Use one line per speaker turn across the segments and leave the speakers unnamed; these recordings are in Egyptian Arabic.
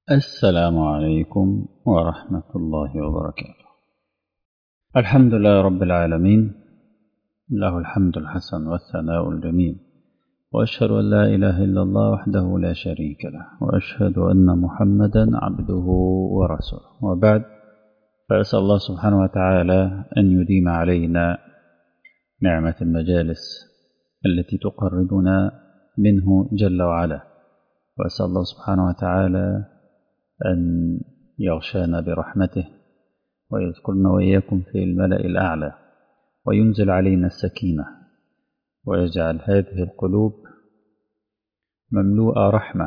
السلام عليكم ورحمة الله وبركاته الحمد لله رب العالمين له الحمد الحسن والثناء الجميل وأشهد أن لا إله إلا الله وحده لا شريك له وأشهد أن محمدا عبده ورسوله وبعد فأسأل الله سبحانه وتعالى أن يديم علينا نعمة المجالس التي تقربنا منه جل وعلا وأسأل الله سبحانه وتعالى أن يغشانا برحمته ويذكرنا وإياكم في الملأ الأعلى وينزل علينا السكينة ويجعل هذه القلوب مملوءة رحمة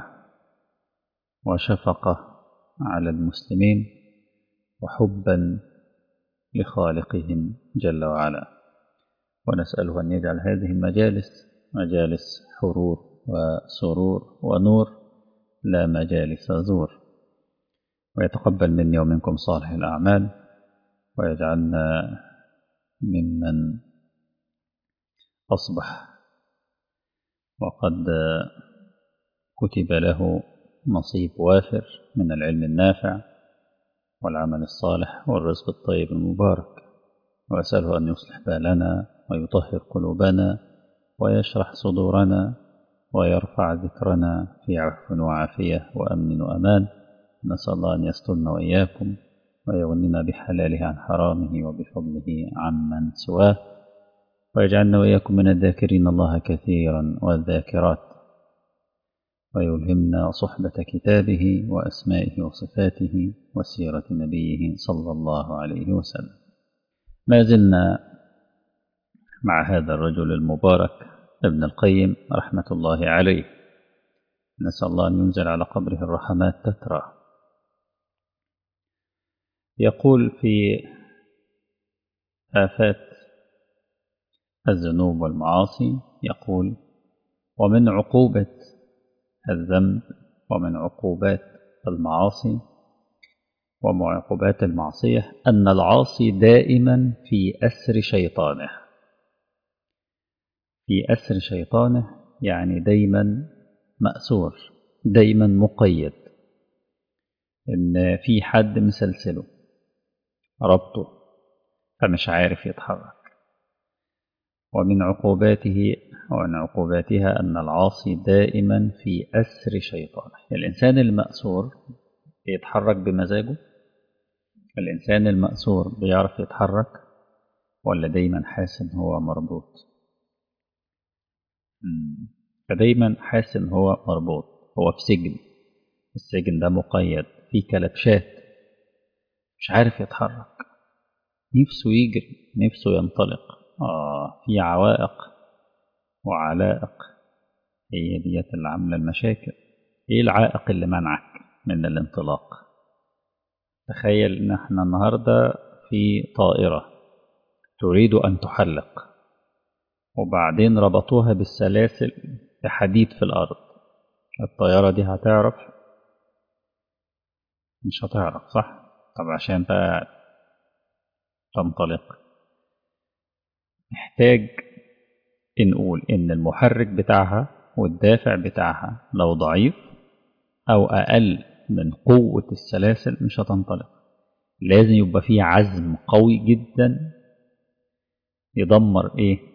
وشفقة على المسلمين وحبا لخالقهم جل وعلا ونسأله أن يجعل هذه المجالس مجالس حرور وسرور ونور لا مجالس زور ويتقبل مني ومنكم صالح الأعمال ويجعلنا ممن أصبح وقد كتب له نصيب وافر من العلم النافع والعمل الصالح والرزق الطيب المبارك وأسأله أن يصلح بالنا ويطهر قلوبنا ويشرح صدورنا ويرفع ذكرنا في عفو وعافية وأمن وأمان نسأل الله أن يسترنا وإياكم ويغننا بحلاله عن حرامه وبفضله عمن سواه ويجعلنا وإياكم من الذاكرين الله كثيرا والذاكرات ويلهمنا صحبة كتابه وأسمائه وصفاته وسيرة نبيه صلى الله عليه وسلم ما زلنا مع هذا الرجل المبارك ابن القيم رحمة الله عليه نسأل الله أن ينزل على قبره الرحمات تترى يقول في آفات الذنوب والمعاصي يقول ومن عقوبة الذنب ومن عقوبات المعاصي ومن عقوبات المعصية أن العاصي دائما في أسر شيطانه في أسر شيطانه يعني دايما مأسور دايما مقيد إن في حد مسلسله ربطه فمش عارف يتحرك ومن عقوباته ومن عقوباتها أن العاصي دائما في أسر شيطانه الإنسان المأسور بيتحرك بمزاجه الإنسان المأسور بيعرف يتحرك ولا دايما حاسس إن هو مربوط فدايما حاسس إن هو مربوط هو في سجن السجن ده مقيد فيه كلبشات مش عارف يتحرك نفسه يجري نفسه ينطلق آه في عوائق وعلائق هي ديت اللي عاملة المشاكل ايه العائق اللي منعك من الانطلاق تخيل ان احنا النهاردة في طائرة تريد ان تحلق وبعدين ربطوها بالسلاسل بحديد في الارض الطيارة دي هتعرف مش هتعرف صح طب عشان بقى تنطلق محتاج نقول إن المحرك بتاعها والدافع بتاعها لو ضعيف أو أقل من قوة السلاسل مش هتنطلق لازم يبقى فيه عزم قوي جدا يدمر إيه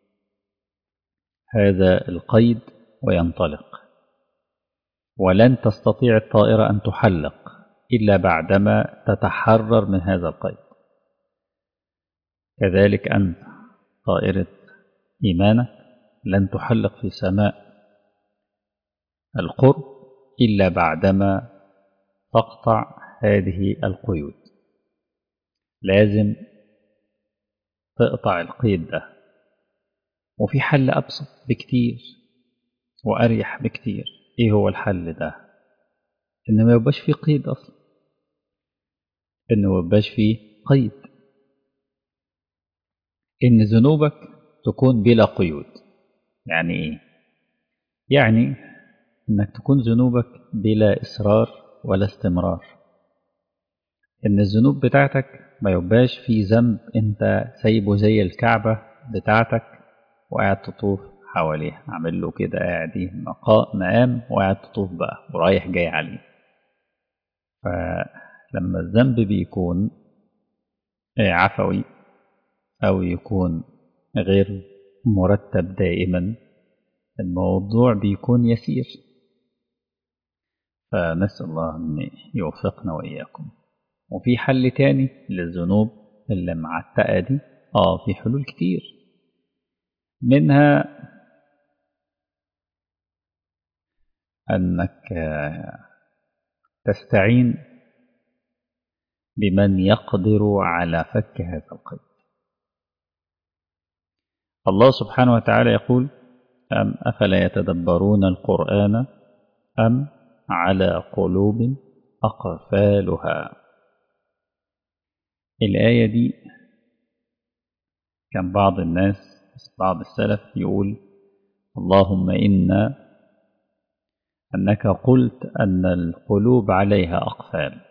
هذا القيد وينطلق ولن تستطيع الطائرة أن تحلق إلا بعدما تتحرر من هذا القيد كذلك أنت طائرة إيمانك لن تحلق في سماء القرب إلا بعدما تقطع هذه القيود لازم تقطع القيد ده وفي حل أبسط بكتير وأريح بكتير إيه هو الحل ده إن ما يبقاش فيه قيد أصلا إن ما يبقاش فيه قيد إن ذنوبك تكون بلا قيود يعني إيه؟ يعني إنك تكون ذنوبك بلا إصرار ولا استمرار إن الذنوب بتاعتك ما يبقاش في ذنب أنت سايبه زي الكعبة بتاعتك وقاعد تطوف حواليه عامل له كده قاعد مقام وقاعد تطوف بقى ورايح جاي عليه فلما الذنب بيكون عفوي أو يكون غير مرتب دائما الموضوع بيكون يسير فنسأل الله أن يوفقنا وإياكم وفي حل تاني للذنوب اللي معتقة دي آه في حلول كتير منها أنك تستعين بمن يقدر على فك هذا القيد الله سبحانه وتعالى يقول أم أفلا يتدبرون القرآن أم على قلوب أقفالها الآية دي كان بعض الناس بعض السلف يقول اللهم إنا أنك قلت أن القلوب عليها أقفال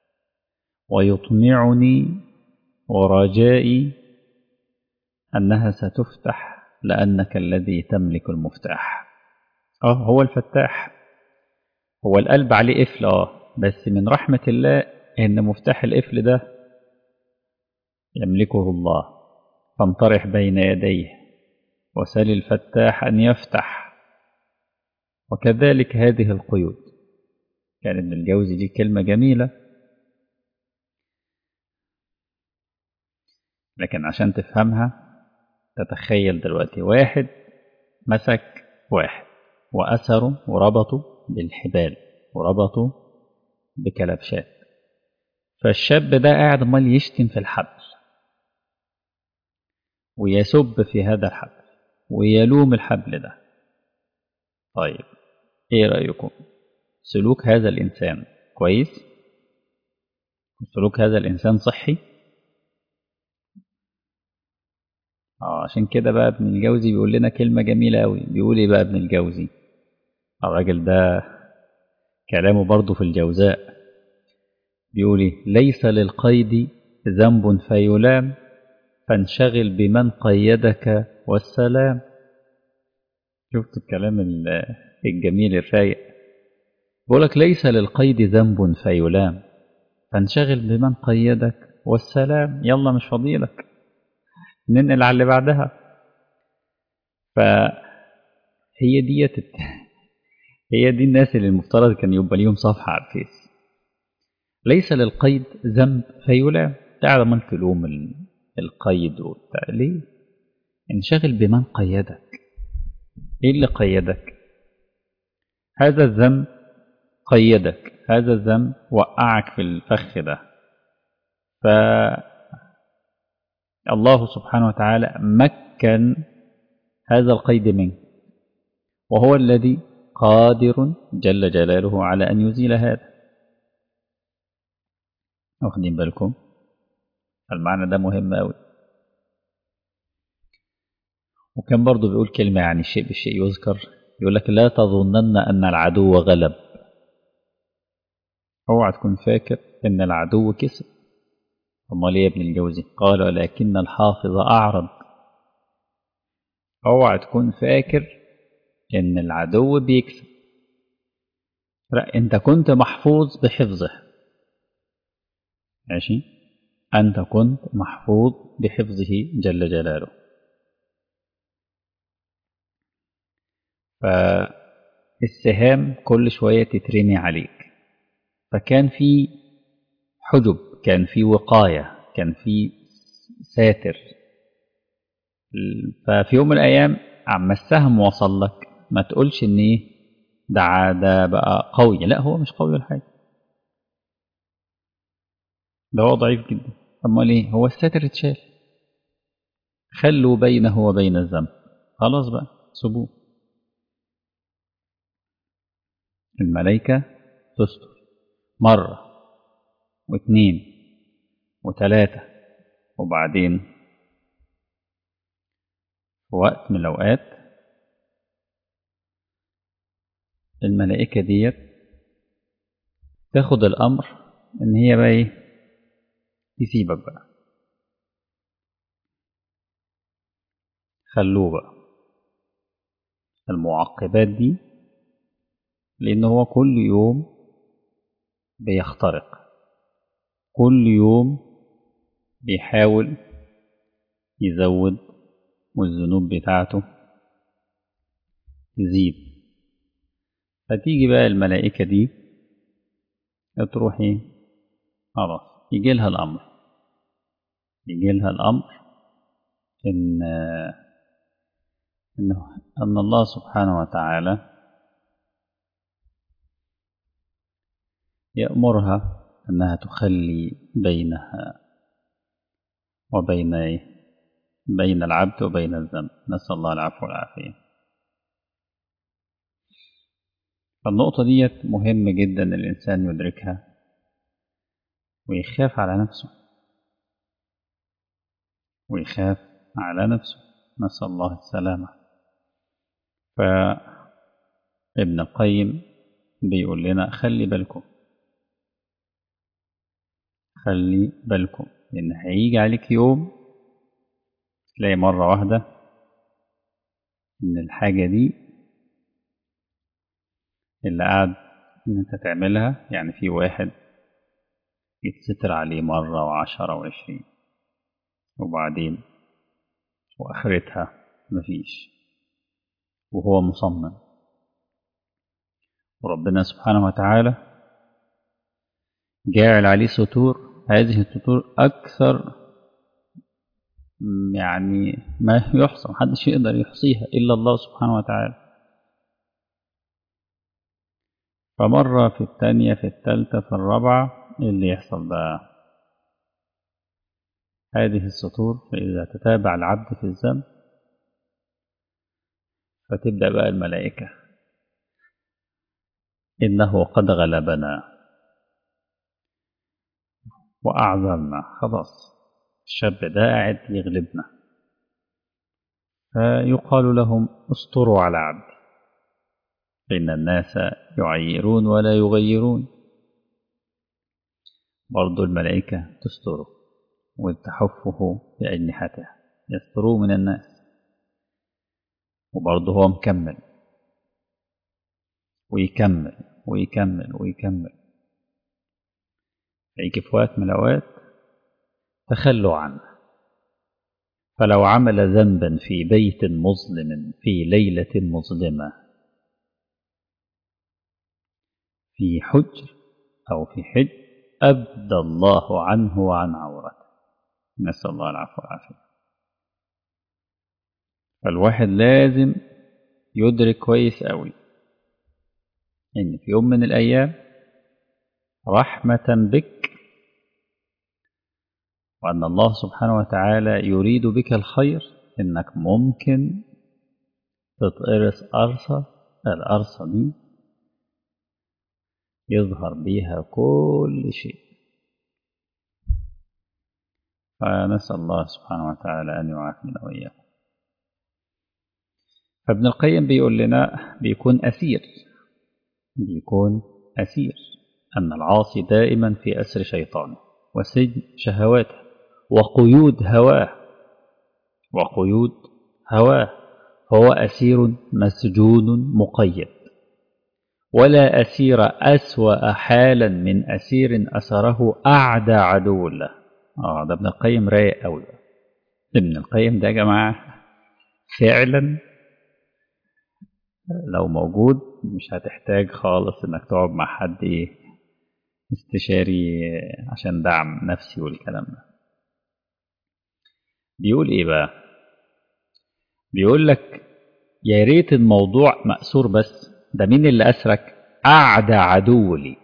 ويطمعني ورجائي أنها ستفتح لأنك الذي تملك المفتاح آه هو الفتاح هو القلب عليه قفل آه بس من رحمة الله إن مفتاح القفل ده يملكه الله فانطرح بين يديه وسل الفتاح أن يفتح وكذلك هذه القيود كان ابن الجوزي ليه كلمة جميلة لكن عشان تفهمها تتخيل دلوقتي واحد مسك واحد وأسره وربطه بالحبال وربطه بكلبشات فالشاب ده قاعد امال يشتم في الحبل ويسب في هذا الحبل ويلوم الحبل ده طيب ايه رأيكم سلوك هذا الإنسان كويس سلوك هذا الإنسان صحي اه عشان كده بقى ابن الجوزي بيقول لنا كلمة جميلة أوي بيقول ايه بقى ابن الجوزي الراجل ده كلامه برضه في الجوزاء بيقول ايه ليس للقيد ذنب فيلام فانشغل بمن قيدك والسلام شفت الكلام الجميل الرايق بيقولك ليس للقيد ذنب فيلام فانشغل بمن قيدك والسلام يلا مش فضيلك ننقل على اللي بعدها فهي ديت هي دي الناس اللي المفترض كان يبقى ليهم صفحة على الفيس ليس للقيد ذنب فيلام تعالى من تلوم القيد وبتاع ليه انشغل بمن قيدك ايه اللي قيدك هذا الذنب قيدك هذا الذنب وقعك في الفخ ده ف الله سبحانه وتعالى مكن هذا القيد منك وهو الذي قادر جل جلاله على أن يزيل هذا واخدين بالكم المعنى ده مهم أوي وكان برضو بيقول كلمة يعني الشيء بالشيء يذكر يقول لك لا تظنن أن العدو غلب اوعى تكون فاكر أن العدو كسب امال ايه يا ابن الجوزي قال ولكن الحافظ أعرض اوعى تكون فاكر ان العدو بيكسب لا انت كنت محفوظ بحفظه ماشي انت كنت محفوظ بحفظه جل جلاله فالسهام كل شوية تترمي عليك فكان في حجب كان في وقاية كان في ساتر ففي يوم من الأيام عما السهم وصل لك ما تقولش إن إيه ده ده بقى قوي لا هو مش قوي ولا حاجة ده هو ضعيف جدا أمال إيه هو الساتر اتشال خلوا بينه وبين الذنب خلاص بقى سيبوه الملائكة تستر مرة واثنين وثلاثة وبعدين في وقت من الأوقات الملائكة ديت تاخد الأمر إن هي بقى إيه تسيبك بقى خلوه بقى المعقبات دي لأن هو كل يوم بيخترق كل يوم بيحاول يزود والذنوب بتاعته تزيد فتيجي بقى الملائكة دي تروح ايه خلاص يجي لها الأمر يجي لها الأمر إن إنه أن الله سبحانه وتعالى يأمرها أنها تخلي بينها وبين بين العبد وبين الذنب نسأل الله العفو والعافية فالنقطة ديت مهم جدا الإنسان يدركها ويخاف على نفسه ويخاف على نفسه نسأل الله السلامة فابن القيم بيقول لنا خلي بالكم خلي بالكم لأن هيجي عليك يوم تلاقي مرة واحدة إن الحاجة دي اللي قاعد إن أنت تعملها يعني في واحد يتستر عليه مرة وعشرة وعشرين وبعدين وآخرتها مفيش وهو مصمم وربنا سبحانه وتعالى جاعل عليه سطور هذه السطور أكثر يعني ما يحصى محدش يقدر يحصيها إلا الله سبحانه وتعالى فمرة في الثانية في الثالثة في الرابعة اللي يحصل بقى هذه السطور فإذا تتابع العبد في الذنب فتبدأ بقى الملائكة إنه قد غلبنا وأعذرنا خلاص الشاب ده قاعد يغلبنا فيقال لهم استروا على عبدي فإن الناس يعيرون ولا يغيرون برضو الملائكة تستره وتحفه بأجنحتها يستروه من الناس وبرضه هو مكمل ويكمل ويكمل ويكمل يجي في وقت من الأوقات تخلوا عنه فلو عمل ذنبا في بيت مظلم في ليلة مظلمة في حجر أو في حج أبدى الله عنه وعن عورته نسأل الله العفو والعافية فالواحد لازم يدرك كويس قوي إن في يوم من الأيام رحمة بك وأن الله سبحانه وتعالى يريد بك الخير إنك ممكن تتقرص قرصة القرصة دي يظهر بيها كل شيء فنسأل الله سبحانه وتعالى أن يعافينا وإياكم فابن القيم بيقول لنا بيكون أسير بيكون أسير أن العاصي دائما في أسر شيطانه وسجن شهواته وقيود هواه وقيود هواه فهو أسير مسجون مقيد ولا أسير أسوأ حالا من أسير أسره أعدى عدو له آه ده ابن القيم رايق أوي ابن القيم ده يا جماعة فعلا لو موجود مش هتحتاج خالص انك تقعد مع حد ايه استشاري عشان دعم نفسي والكلام ده بيقول ايه بقى بيقول لك يا ريت الموضوع مأسور بس ده مين اللي أسرك أعدى عدو ليك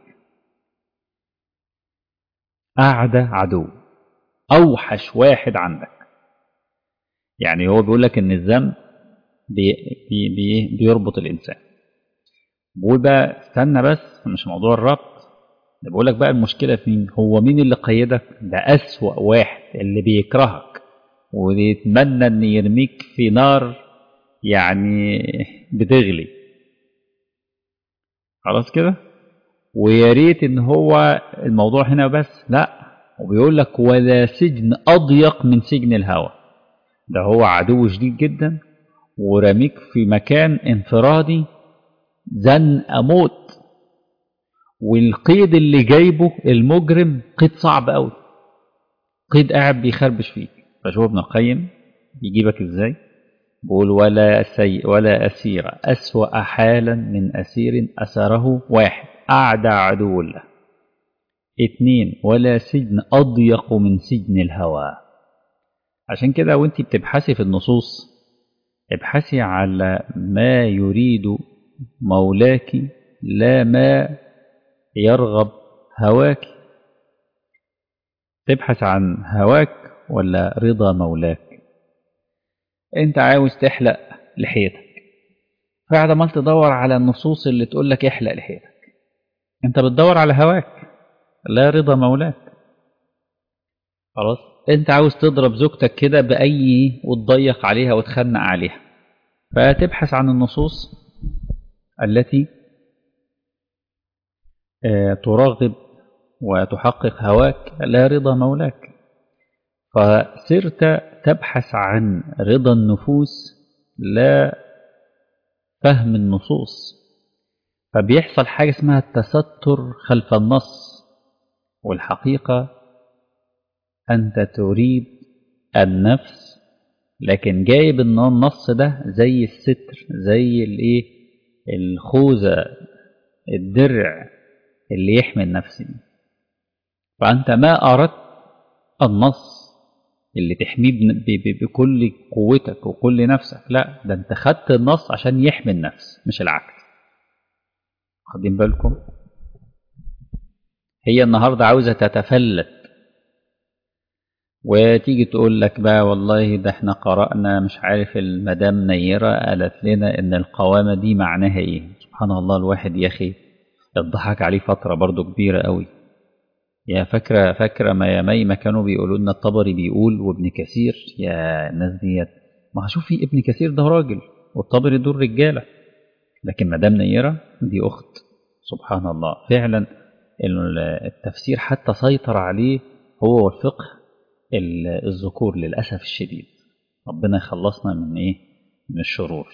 أعدى عدو أوحش واحد عندك يعني هو بيقول لك إن الذنب بي بي بي بيربط الإنسان بيقول بقى استنى بس مش موضوع الربط ده بيقول لك بقى المشكلة في مين هو مين اللي قيدك ده أسوأ واحد اللي بيكرهك ويتمنى ان يرميك في نار يعني بتغلي خلاص كده ويا ريت ان هو الموضوع هنا بس لا وبيقول لك ولا سجن اضيق من سجن الهوى ده هو عدو شديد جدا ورميك في مكان انفرادي زنق موت والقيد اللي جايبه المجرم قيد صعب قوي قيد قاعد بيخربش فيك فشوف ابن القيم يجيبك ازاي بيقول ولا سي ولا أسير أسوأ حالا من أسير أسره واحد أعدى عدو له اتنين ولا سجن أضيق من سجن الهوى عشان كده وانت بتبحثي في النصوص ابحثي على ما يريد مولاك لا ما يرغب هواك تبحث عن هواك ولا رضا مولاك انت عاوز تحلق لحيتك فقاعد عمال تدور على النصوص اللي تقول لك احلق لحيتك انت بتدور على هواك لا رضا مولاك خلاص انت عاوز تضرب زوجتك كده باي وتضيق عليها وتخنق عليها فتبحث عن النصوص التي ترغب وتحقق هواك لا رضا مولاك فصرت تبحث عن رضا النفوس لا فهم النصوص فبيحصل حاجة اسمها التستر خلف النص والحقيقة أنت تريد النفس لكن جايب النص ده زي الستر زي الايه الخوذة الدرع اللي يحمي النفس دي فأنت ما أردت النص اللي تحميه بكل قوتك وكل نفسك لا ده انت خدت النص عشان يحمي النفس مش العكس واخدين بالكم هي النهاردة عاوزة تتفلت وتيجي تقول لك بقى والله ده احنا قرأنا مش عارف المدام نيرة قالت لنا ان القوامة دي معناها ايه سبحان الله الواحد يا اخي الضحك عليه فترة برضو كبيرة قوي يا فاكرة فاكرة ما يا مي ما كانوا بيقولوا لنا الطبري بيقول وابن كثير يا الناس ديت ما شوفي ابن كثير ده راجل والطبري دول رجالة لكن مدام نيرة دي أخت سبحان الله فعلا التفسير حتى سيطر عليه هو والفقه الذكور للأسف الشديد ربنا يخلصنا من إيه من الشرور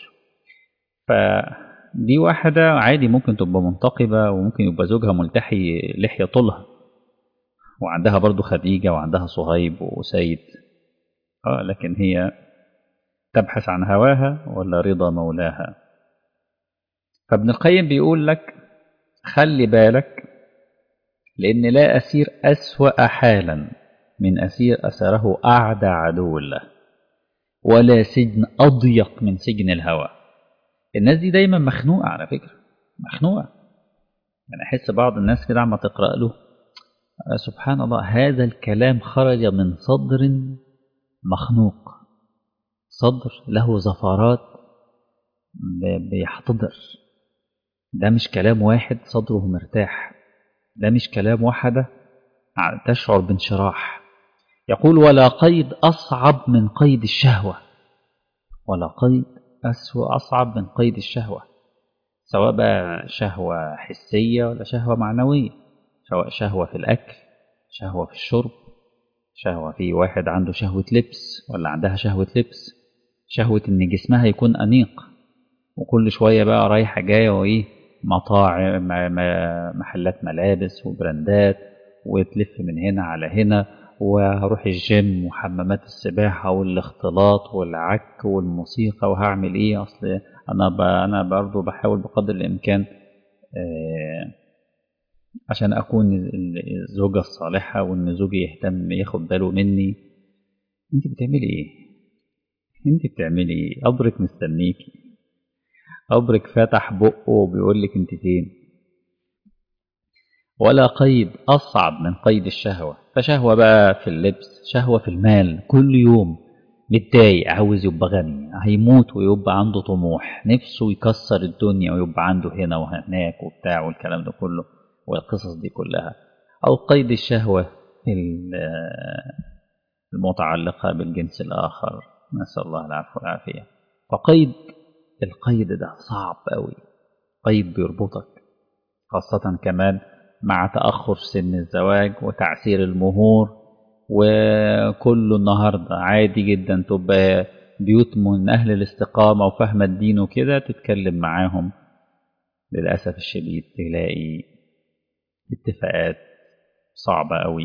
فدي واحدة عادي ممكن تبقى منتقبة وممكن يبقى زوجها ملتحي لحية طولها وعندها برضو خديجة وعندها صهيب وسيد آه لكن هي تبحث عن هواها ولا رضا مولاها فابن القيم بيقول لك خلي بالك لأن لا أسير أسوأ حالا من أسير أسره أعدى عدو له ولا سجن أضيق من سجن الهوى الناس دي دايما مخنوقة على فكرة مخنوقة يعني أحس بعض الناس كده عما تقرأ له سبحان الله هذا الكلام خرج من صدر مخنوق صدر له زفرات بيحتضر ده مش كلام واحد صدره مرتاح ده مش كلام واحدة تشعر بانشراح يقول ولا قيد أصعب من قيد الشهوة ولا قيد أسوأ أصعب من قيد الشهوة سواء بقى شهوة حسية ولا شهوة معنوية سواء شهوة في الأكل شهوة في الشرب شهوة في واحد عنده شهوة لبس ولا عندها شهوة لبس شهوة إن جسمها يكون أنيق وكل شوية بقى رايحة جاية وإيه مطاعم محلات ملابس وبراندات وتلف من هنا على هنا وهروح الجيم وحمامات السباحة والاختلاط والعك والموسيقى وهعمل ايه اصل انا انا برضو بحاول بقدر الامكان آه عشان اكون الزوجة الصالحة وان زوجي يهتم ياخد باله مني انت بتعملي ايه انت بتعملي ايه ابرك مستنيكي ابرك فتح بقه وبيقول لك انت فين ولا قيد أصعب من قيد الشهوة فشهوة بقى في اللبس شهوة في المال كل يوم متضايق عاوز يبقى غني هيموت ويبقى عنده طموح نفسه يكسر الدنيا ويبقى عنده هنا وهناك وبتاع والكلام ده كله والقصص دي كلها أو قيد الشهوة المتعلقة بالجنس الآخر نسأل الله العفو والعافية فقيد القيد ده صعب قوي قيد بيربطك خاصة كمان مع تأخر سن الزواج وتعسير المهور وكله النهاردة عادي جدا تبقى بيوت من أهل الاستقامة وفهم الدين وكده تتكلم معاهم للأسف الشديد تلاقي اتفاقات صعبة قوي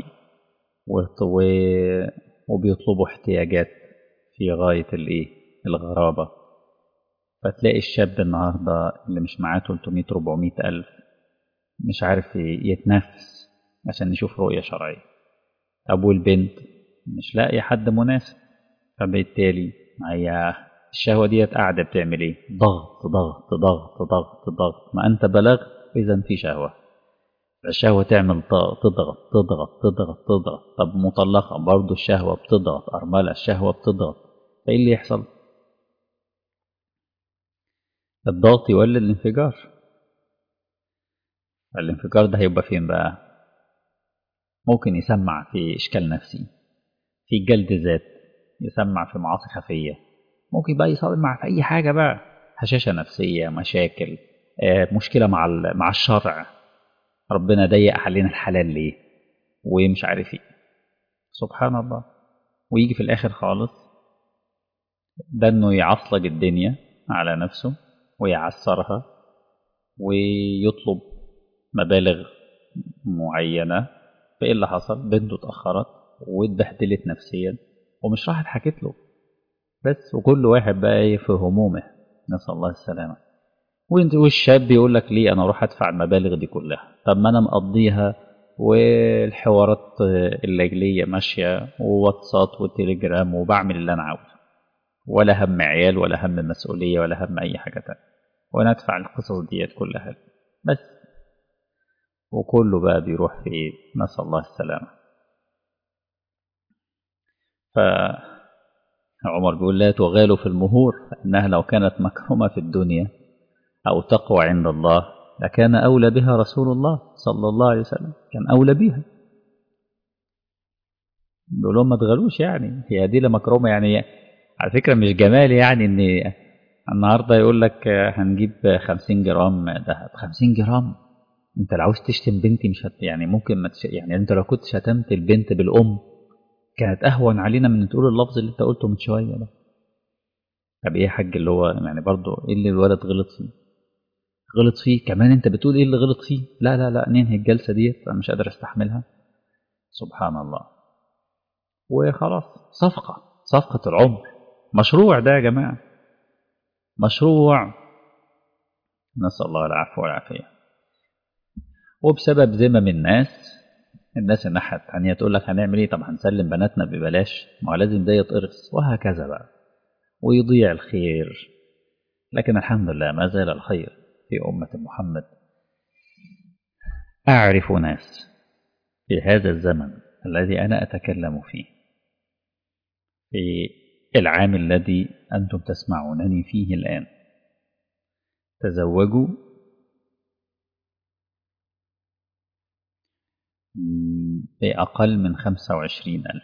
وبيطلبوا احتياجات في غاية الايه الغرابة فتلاقي الشاب النهاردة اللي مش معاه 300 400 ألف مش عارف يتنافس عشان يشوف رؤية شرعية أبو البنت مش لاقي حد مناسب فبالتالي هي الشهوة ديت قاعدة بتعمل ايه ضغط ضغط ضغط ضغط ضغط ما أنت بلغت إذا في شهوة الشهوة تعمل تضغط تضغط تضغط تضغط طب مطلقة برضه الشهوة بتضغط أرملة الشهوة بتضغط فإيه اللي يحصل الضغط يولد الانفجار الانفجار ده هيبقى فين بقى ممكن يسمع في إشكال نفسي في جلد ذات يسمع في معاصي خفية ممكن بقى يسمع في أي حاجة بقى هشاشة نفسية مشاكل آه، مشكلة مع مع الشرع ربنا ضيق علينا الحلال ليه ومش عارف ايه سبحان الله ويجي في الآخر خالص ده إنه يعصلج الدنيا على نفسه ويعسرها ويطلب مبالغ معينة فإيه اللي حصل بنته اتأخرت واتبهدلت نفسيا ومش راحت حكت له بس وكل واحد بقى ايه في همومه نسأل الله السلامة وانت والشاب يقول لك ليه انا اروح ادفع المبالغ دي كلها طب ما انا مقضيها والحوارات الليلية ماشية وواتساب وتليجرام وبعمل اللي انا عاوزه ولا هم عيال ولا هم مسؤولية ولا هم اي حاجة تانية وانا ادفع القصص ديت كلها بس وكله بقى بيروح في ايه نسأل الله السلامة فعمر بيقول لا تغالوا في المهور فإنها لو كانت مكرمة في الدنيا أو تقوى عند الله لكان أولى بها رسول الله صلى الله عليه وسلم كان أولى بها بيقول لهم ما تغلوش يعني هي دي مكرمة يعني على فكرة مش جمال يعني إن النهاردة يقول لك هنجيب 50 جرام ذهب 50 جرام انت لو عاوز تشتم بنتي مش هت يعني ممكن ما تش... يعني انت لو كنت شتمت البنت بالام كانت اهون علينا من تقول اللفظ اللي انت قلته من شويه ده طب ايه يا حاج اللي هو يعني برضه ايه اللي الولد غلط فيه غلط فيه كمان انت بتقول ايه اللي غلط فيه لا لا لا ننهي الجلسه ديت انا مش قادر استحملها سبحان الله وخلاص صفقه صفقه العمر مشروع ده يا جماعه مشروع نسال الله العفو والعافيه وبسبب ذمم الناس الناس الناحية التانية تقول لك هنعمل ايه طب هنسلم بناتنا ببلاش ما هو لازم ده يتقرص وهكذا بقى ويضيع الخير لكن الحمد لله ما زال الخير في أمة محمد أعرف ناس في هذا الزمن الذي أنا أتكلم فيه في العام الذي أنتم تسمعونني فيه الآن تزوجوا بأقل من خمسة وعشرين ألف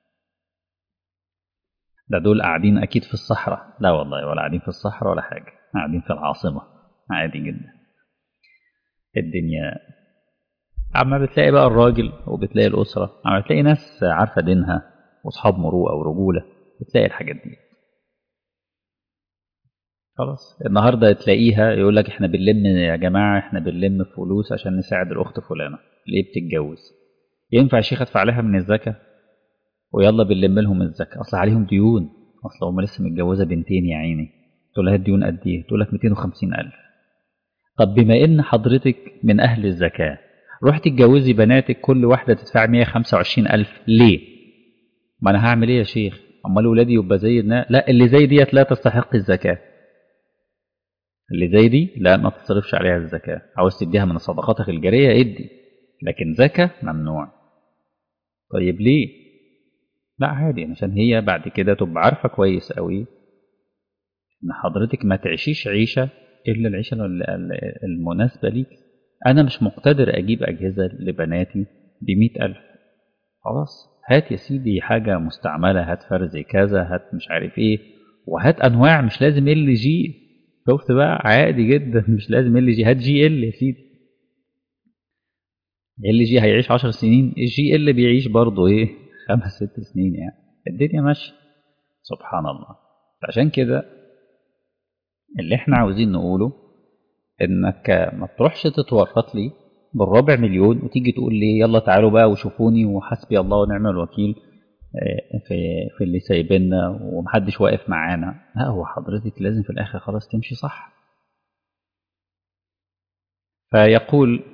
ده دول قاعدين أكيد في الصحراء لا والله ولا قاعدين في الصحراء ولا حاجة قاعدين في العاصمة عادي جدا الدنيا عما بتلاقي بقى الراجل وبتلاقي الأسرة عما بتلاقي ناس عارفة دينها وأصحاب مروءة ورجولة بتلاقي الحاجات دي خلاص النهارده تلاقيها يقول لك احنا بنلم يا جماعه احنا بنلم فلوس عشان نساعد الاخت فلانه ليه بتتجوز ينفع الشيخ ادفع عليها من الزكاه ويلا بنلم لهم الزكاه اصل عليهم ديون اصل هم لسه متجوزه بنتين يا عيني تقول لها الديون قد ايه تقول لك 250 الف طب بما ان حضرتك من اهل الزكاه رحت تتجوزي بناتك كل واحده تدفع 125 الف ليه ما انا هعمل ايه يا شيخ امال ولادي يبقى زي لا اللي زي ديت لا تستحق الزكاه اللي زي دي لا ما تصرفش عليها الزكاة عاوز تديها من صدقاتك الجارية ادي لكن زكاة ممنوع طيب ليه لا عادي عشان هي بعد كده تبقى عارفة كويس قوي ان حضرتك ما تعيشيش عيشة الا العيشة المناسبة ليك انا مش مقتدر اجيب اجهزة لبناتي بمئة الف خلاص هات يا سيدي حاجة مستعملة هات فرز كذا هات مش عارف ايه وهات انواع مش لازم ال جي شفت بقى عادي جدا مش لازم ال جي هات جي ال يا سيدي ال جي هيعيش 10 سنين الجي ال بيعيش برضه ايه خمس ست سنين يعني الدنيا ماشيه سبحان الله فعشان كده اللي احنا عاوزين نقوله انك ما تروحش تتورط لي بالربع مليون وتيجي تقول لي يلا تعالوا بقى وشوفوني وحسبي الله ونعم الوكيل في في اللي سايبنا ومحدش واقف معانا لا هو حضرتك لازم في الاخر خلاص تمشي صح فيقول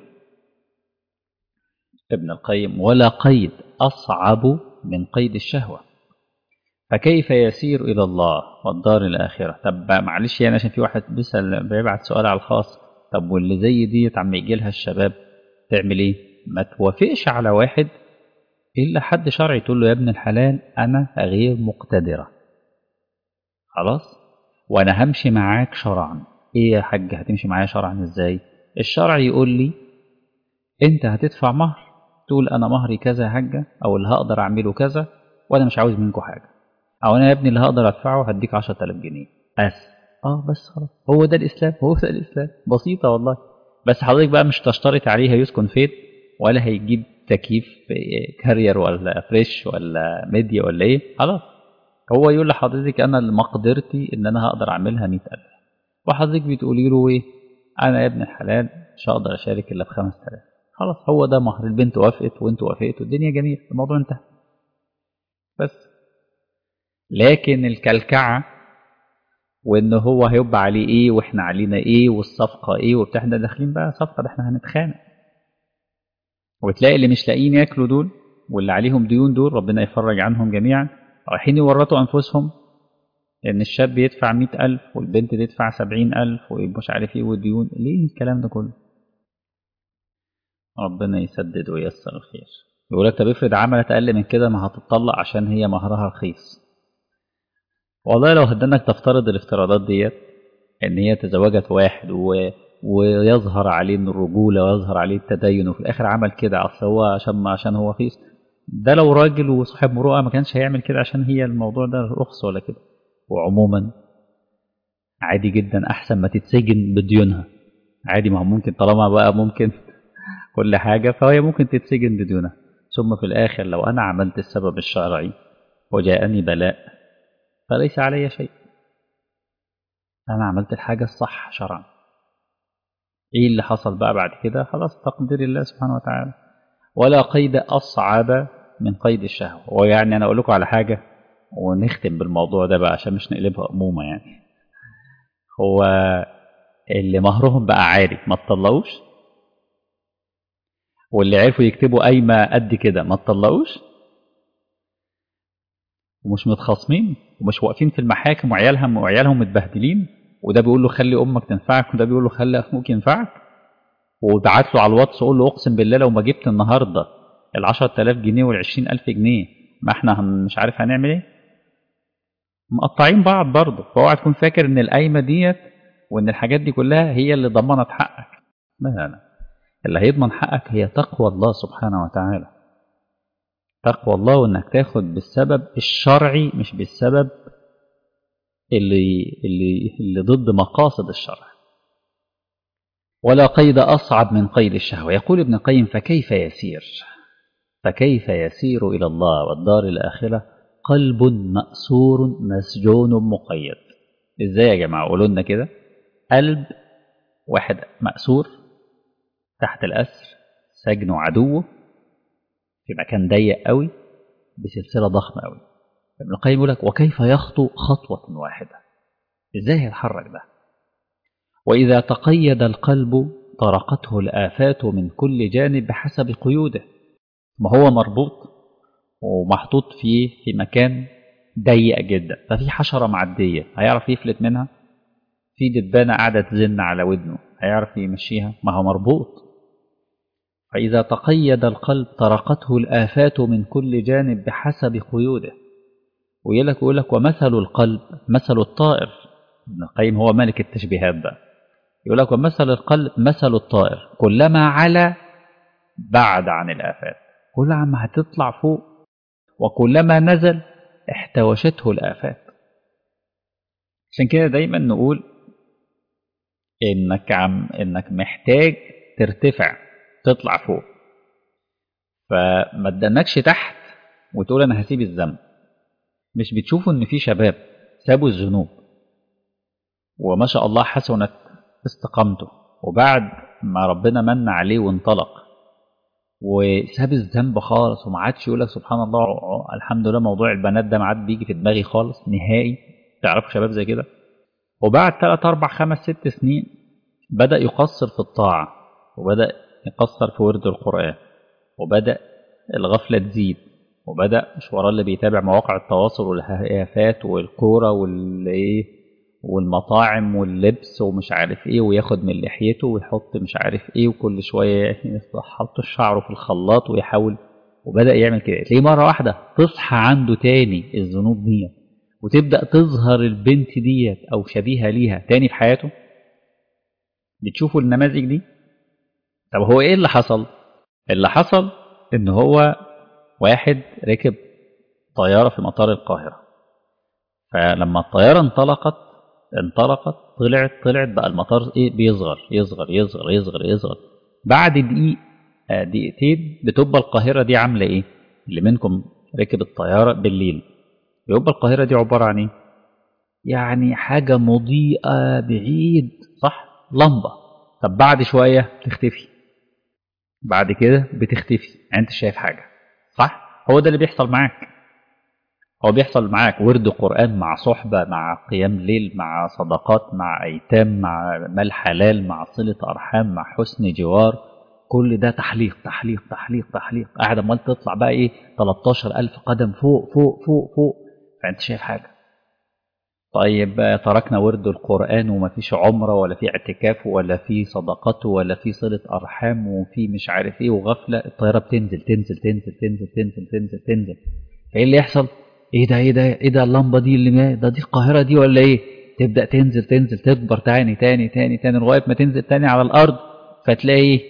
ابن القيم ولا قيد اصعب من قيد الشهوه فكيف يسير الى الله والدار الاخره طب معلش يعني عشان في واحد بيسال بيبعت سؤال على الخاص طب واللي زي ديت عم يجي لها الشباب تعمل ايه ما توافقش على واحد الا حد شرعي تقول له يا ابن الحلال انا غير مقتدره خلاص وانا همشي معاك شرعا ايه يا حاج هتمشي معايا شرعا ازاي الشرع يقول لي انت هتدفع مهر تقول انا مهري كذا يا حاجه او اللي هقدر اعمله كذا وانا مش عاوز منكم حاجه او انا يا ابني اللي هقدر ادفعه هديك 10000 جنيه بس اه بس خلاص هو ده الاسلام هو ده الاسلام بسيطه والله بس حضرتك بقى مش تشترط عليه هيسكن فين ولا هيجيب تكييف كارير ولا فريش ولا ميديا ولا ايه خلاص هو يقول لحضرتك انا مقدرتي ان انا هقدر اعملها 100000 وحضرتك بتقولي له ايه انا يا ابن الحلال مش هقدر اشارك الا ب 5000 خلاص هو ده مهر البنت وافقت وانت وافقت والدنيا جميله الموضوع انتهى بس لكن الكلكعه وان هو هيبقى عليه ايه واحنا علينا ايه والصفقه ايه وبتاع احنا داخلين بقى صفقه ده احنا هنتخانق وتلاقي اللي مش لاقيين ياكلوا دول واللي عليهم ديون دول ربنا يفرج عنهم جميعا رايحين يورطوا انفسهم ان الشاب يدفع مئة ألف والبنت تدفع سبعين ألف ومش عارف ايه والديون ليه الكلام ده كله ربنا يسدد وييسر الخير يقول لك طب افرض عملت اقل من كده ما هتطلق عشان هي مهرها رخيص والله لو هدنك تفترض الافتراضات ديت ان هي تزوجت واحد و... ويظهر عليه ان الرجوله ويظهر عليه التدين وفي الاخر عمل كده اصل هو عشان عشان هو رخيص ده لو راجل وصاحب مروءه ما كانش هيعمل كده عشان هي الموضوع ده رخص ولا كده وعموما عادي جدا احسن ما تتسجن بديونها عادي ما هو ممكن طالما بقى ممكن كل حاجه فهي ممكن تتسجن بديونها ثم في الاخر لو انا عملت السبب الشرعي وجاءني بلاء فليس علي شيء انا عملت الحاجه الصح شرعا ايه اللي حصل بقى بعد كده خلاص تقدير الله سبحانه وتعالى ولا قيد اصعب من قيد الشهوه ويعني انا اقول لكم على حاجه ونختم بالموضوع ده بقى عشان مش نقلبها امومه يعني هو اللي مهرهم بقى عالي ما تطلقوش واللي عرفوا يكتبوا قايمه قد كده ما تطلقوش ومش متخاصمين ومش واقفين في المحاكم وعيالهم وعيالهم متبهدلين وده بيقول له خلي امك تنفعك وده بيقول له خلي اخوك ينفعك وبعت له على الواتس قول له اقسم بالله لو ما جبت النهارده ال 10000 جنيه وال 20000 جنيه ما احنا مش عارف هنعمل ايه مقطعين بعض برضه فاوعى تكون فاكر ان القايمه ديت وان الحاجات دي كلها هي اللي ضمنت حقك لا لا لا اللي هيضمن حقك هي تقوى الله سبحانه وتعالى تقوى الله وانك تاخد بالسبب الشرعي مش بالسبب اللي اللي اللي ضد مقاصد الشرع ولا قيد اصعب من قيد الشهوه يقول ابن القيم فكيف يسير فكيف يسير الى الله والدار الاخره قلب ماسور مسجون مقيد ازاي يا جماعه قولوا لنا كده قلب واحد ماسور تحت الاسر سجن عدوه في مكان ضيق قوي بسلسله ضخمه قوي ابن القيم يقول لك وكيف يخطو خطوه واحده ازاي هيتحرك ده واذا تقيد القلب طرقته الافات من كل جانب بحسب قيوده ما هو مربوط ومحطوط فيه في مكان ضيق جدا ففي حشره معديه هيعرف يفلت منها في دبانه قاعده تزن على ودنه هيعرف يمشيها ما هو مربوط فإذا تقيد القلب طرقته الآفات من كل جانب بحسب قيوده ويقول لك يقول لك ومثل القلب مثل الطائر ابن القيم هو ملك التشبيهات ده يقول لك ومثل القلب مثل الطائر كلما علا بعد عن الآفات كل عما هتطلع فوق وكلما نزل احتوشته الآفات عشان كده دايما نقول انك عم انك محتاج ترتفع تطلع فوق فما تدنكش تحت وتقول انا هسيب الذنب مش بتشوفوا ان في شباب سابوا الذنوب وما شاء الله حسنت استقامته وبعد ما ربنا من عليه وانطلق وساب الذنب خالص وما عادش يقول لك سبحان الله الحمد لله موضوع البنات ده ما عاد بيجي في دماغي خالص نهائي تعرفوا شباب زي كده وبعد 3 4 5 6 سنين بدأ يقصر في الطاعة وبدأ يقصر في ورد القرآن وبدأ الغفلة تزيد وبدأ مش وراه اللي بيتابع مواقع التواصل والهيافات والكورة والايه والمطاعم واللبس ومش عارف ايه وياخد من لحيته ويحط مش عارف ايه وكل شوية يحط شعره في الخلاط ويحاول وبدأ يعمل كده تلاقيه مرة واحدة تصحى عنده تاني الذنوب دي وتبدأ تظهر البنت ديت أو شبيهة ليها تاني في حياته بتشوفوا النماذج دي طب هو ايه اللي حصل اللي حصل ان هو واحد ركب طيارة في مطار القاهرة فلما الطيارة انطلقت انطلقت طلعت طلعت بقى المطار ايه بيصغر يصغر يصغر يصغر يصغر بعد دقيق دقيقتين بتبقى القاهرة دي عاملة ايه اللي منكم ركب الطيارة بالليل يبقى القاهرة دي عبارة عن ايه يعني حاجة مضيئة بعيد صح لمبة طب بعد شوية تختفي بعد كده بتختفي يعني انت شايف حاجة صح هو ده اللي بيحصل معاك هو بيحصل معاك ورد قرآن مع صحبة مع قيام ليل مع صدقات مع أيتام مع مال حلال مع صلة أرحام مع حسن جوار كل ده تحليق تحليق تحليق تحليق قاعد امال تطلع بقى ايه 13000 قدم فوق فوق فوق فوق فانت شايف حاجة طيب تركنا ورد القرآن وما فيش عمرة ولا في اعتكاف ولا في صدقات ولا في صلة أرحام وفي مش عارف ايه وغفلة الطيارة بتنزل تنزل تنزل تنزل تنزل تنزل تنزل فايه اللي يحصل؟ ايه ده ايه ده ايه ده اللمبة دي اللي ما ده دي القاهرة دي ولا ايه؟ تبدأ تنزل تنزل تكبر تاني تاني تاني تاني لغاية ما تنزل تاني على الأرض فتلاقي ايه؟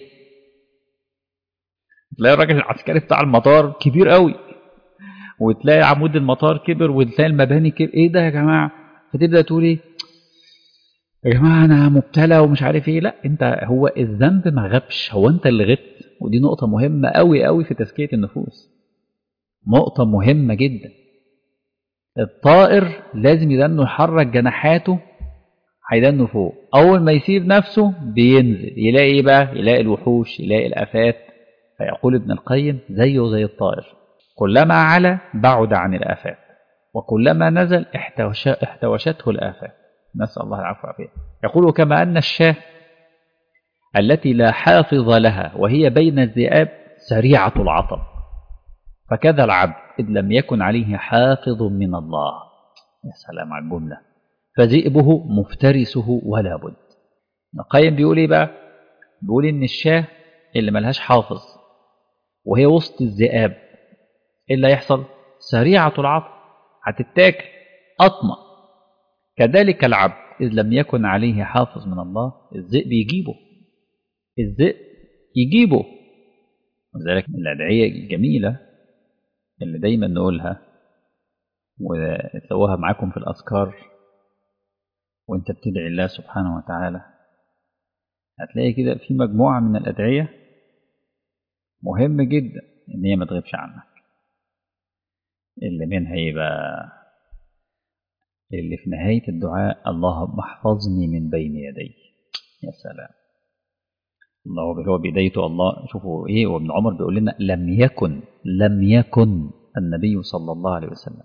تلاقي الراجل العسكري بتاع المطار كبير قوي وتلاقي عمود المطار كبر وتلاقي المباني كبر ايه ده يا جماعه فتبدا تقول ايه يا جماعه انا مبتلى ومش عارف ايه لا انت هو الذنب ما غابش هو انت اللي غبت ودي نقطه مهمه قوي قوي في تزكيه النفوس نقطه مهمه جدا الطائر لازم يدنه يحرك جناحاته هيدنه فوق اول ما يسيب نفسه بينزل يلاقي ايه بقى يلاقي الوحوش يلاقي الافات فيقول ابن القيم زيه زي الطائر كلما علا بعد عن الآفات وكلما نزل احتوش احتوشته الآفات نسأل الله العفو والعافية يقول كما أن الشاة التي لا حافظ لها وهي بين الذئاب سريعة العطب فكذا العبد إذ لم يكن عليه حافظ من الله يا سلام على الجملة فذئبه مفترسه ولا بد القيم بيقول ايه بقى بيقول ان الشاه اللي ملهاش حافظ وهي وسط الذئاب ايه اللي هيحصل سريعة العطب هتتاكل أطمة كذلك العبد إذ لم يكن عليه حافظ من الله الذئب يجيبه الذئب يجيبه وذلك من الأدعية الجميلة اللي دايما نقولها وتلاقوها معاكم في الأذكار وانت بتدعي الله سبحانه وتعالى هتلاقي كده في مجموعة من الأدعية مهم جدا إن هي ما تغيبش عنك اللي منها يبقى اللي في نهاية الدعاء اللهم احفظني من بين يدي يا سلام الله هو بدايته الله شوفوا ايه وابن عمر بيقول لنا لم يكن لم يكن النبي صلى الله عليه وسلم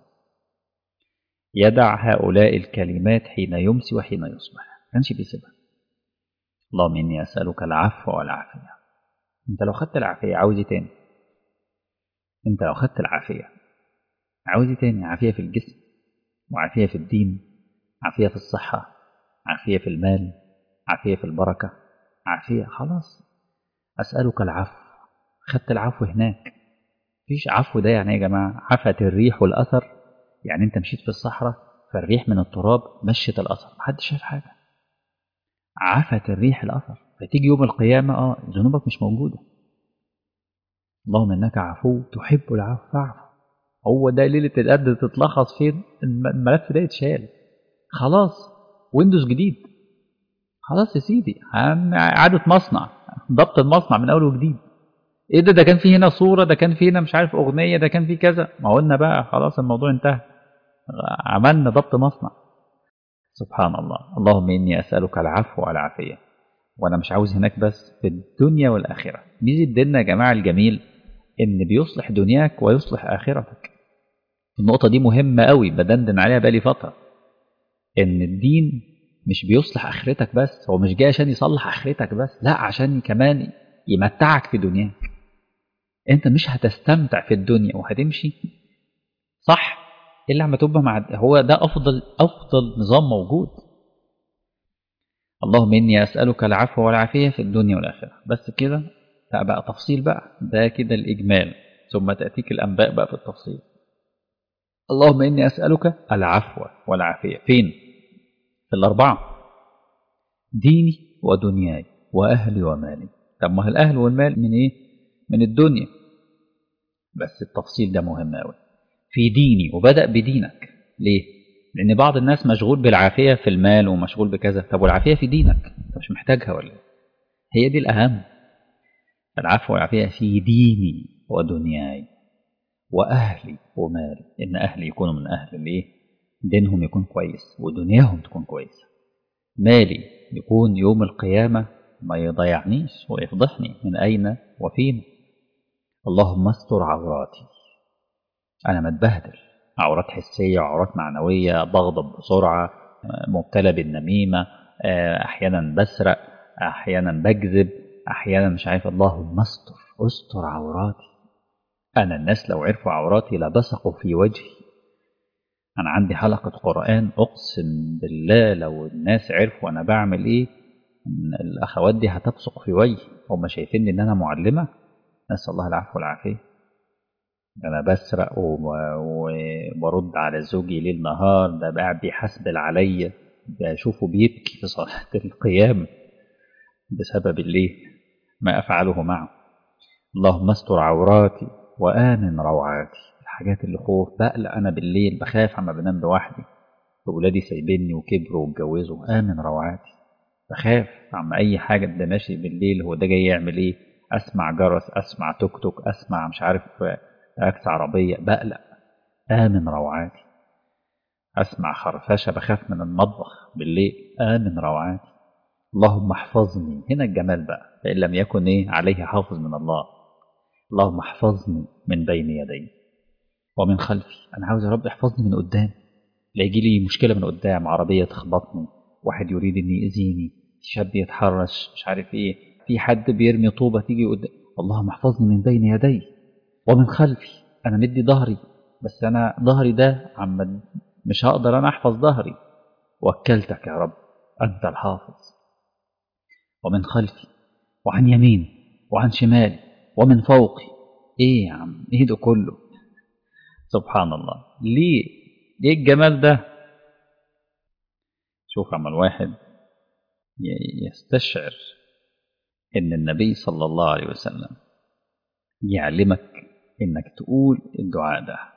يدع هؤلاء الكلمات حين يمسي وحين يصبح ما كانش بيسيبها اللهم اني اسالك العفو والعافيه انت لو خدت العافيه عاوز ايه تاني انت لو خدت العافيه عاوز ايه تاني عافيه في الجسم وعافيه في الدين عافيه في الصحه عافيه في المال عافيه في البركه عافيه خلاص اسالك العفو خدت العفو هناك مفيش عفو ده يعني ايه يا جماعه عفت الريح والاثر يعني انت مشيت في الصحراء فالريح من التراب مشت الاثر محدش شاف حاجه عفت الريح الاثر فتيجي يوم القيامه اه ذنوبك مش موجوده اللهم انك عفو تحب العفو فاعف هو ده ليله القدر تتلخص فين الملف ده يتشال خلاص ويندوز جديد خلاص يا سيدي اعاده مصنع ضبط المصنع من اول وجديد ايه ده ده كان في هنا صوره ده كان في هنا مش عارف اغنيه ده كان في كذا ما قلنا بقى خلاص الموضوع انتهى عملنا ضبط مصنع سبحان الله اللهم اني اسالك العفو والعافيه
وانا مش عاوز هناك بس في الدنيا والاخره ميزه ديننا يا جماعه الجميل ان بيصلح دنياك ويصلح اخرتك النقطه دي مهمه قوي بدندن عليها بقالي فتره ان الدين مش بيصلح اخرتك بس هو مش جاي عشان يصلح اخرتك بس لا عشان كمان يمتعك في دنياك انت مش هتستمتع في الدنيا وهتمشي صح الا لما تبقى مع هو ده افضل افضل نظام موجود اللهم اني اسالك العفو والعافيه في الدنيا والاخره بس كده لا بقى تفصيل بقى ده كده الاجمال ثم تاتيك الانباء بقى في التفصيل اللهم اني اسالك العفو والعافيه فين في الاربعه ديني ودنياي واهلي ومالي طب ما الاهل والمال من ايه من الدنيا بس التفصيل ده مهم قوي في ديني وبدا بدينك ليه لان بعض الناس مشغول بالعافيه في المال ومشغول بكذا طب والعافيه في دينك انت مش محتاجها ولا ايه هي دي الاهم العفو والعافيه في ديني ودنياي واهلي ومالي ان اهلي يكونوا من اهل الايه دينهم يكون كويس ودنياهم تكون كويسه مالي يكون يوم القيامه ما يضيعنيش ويفضحني من اين وفين اللهم استر عوراتي انا متبهدل عورات حسيه وعورات معنويه بغضب بسرعه مبتلى بالنميمه احيانا بسرق احيانا بكذب احيانا مش عارف اللهم استر استر عوراتي انا الناس لو عرفوا عوراتي لبصقوا في وجهي انا عندي حلقه قران اقسم بالله لو الناس عرفوا انا بعمل ايه الاخوات دي هتبصق في وجهي هم شايفيني ان انا معلمه نسال الله العفو والعافيه انا بسرق وبرد على زوجي ليل نهار ده قاعد بيحاسبل عليا بشوفه بيبكي في صلاه القيام بسبب الايه ما افعله معه اللهم استر عوراتي وامن روعاتي الحاجات اللي خوف بقلق انا بالليل بخاف عما بنام لوحدي اولادي سايبيني وكبروا واتجوزوا امن روعاتي بخاف عما اي حاجه ده ماشي بالليل هو ده جاي يعمل ايه اسمع جرس اسمع توك توك اسمع مش عارف عكس عربية بقلق آمن روعاتي أسمع خرفشة بخاف من المطبخ بالليل آمن روعاتي اللهم احفظني هنا الجمال بقى فإن لم يكن إيه عليه حافظ من الله اللهم احفظني من بين يدي ومن خلفي أنا عاوز يا رب احفظني من قدام لا يجي لي مشكلة من قدام عربية تخبطني واحد يريد أن يأذيني شاب يتحرش مش عارف إيه في حد بيرمي طوبة تيجي قدام اللهم احفظني من بين يدي ومن خلفي انا مدي ظهري بس انا ظهري ده عم مش هقدر انا احفظ ظهري وكلتك يا رب انت الحافظ ومن خلفي وعن يمين وعن شمالي ومن فوقي ايه يا عم ايه ده كله سبحان الله ليه ليه الجمال ده شوف عم الواحد يستشعر ان النبي صلى الله عليه وسلم يعلمك انك تقول الدعاء ده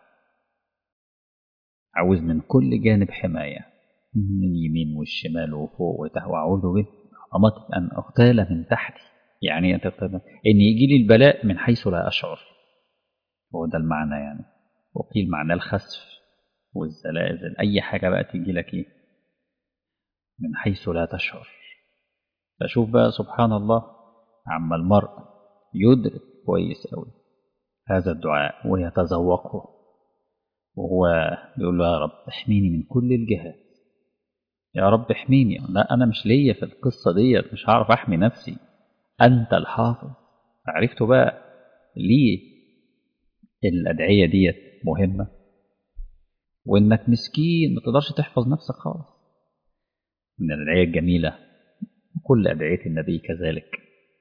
عاوز من كل جانب حماية من اليمين والشمال وفوق وتحت وأعوذ به عظمتك أن أغتال من تحتي يعني أن إن يجي لي البلاء من حيث لا أشعر هو ده المعنى يعني وقيل معنى الخسف والزلازل أي حاجة بقى تيجي لك إيه من حيث لا تشعر فشوف بقى سبحان الله عما المرء يدرك كويس أوي هذا الدعاء ويتذوقه وهو بيقول له يا رب احميني من كل الجهات يا رب احميني لا أنا مش ليا في القصة ديت مش هعرف أحمي نفسي أنت الحافظ عرفتوا بقى ليه الأدعية ديت مهمة وإنك مسكين ما تقدرش تحفظ نفسك خالص من الأدعية الجميلة كل أدعية النبي كذلك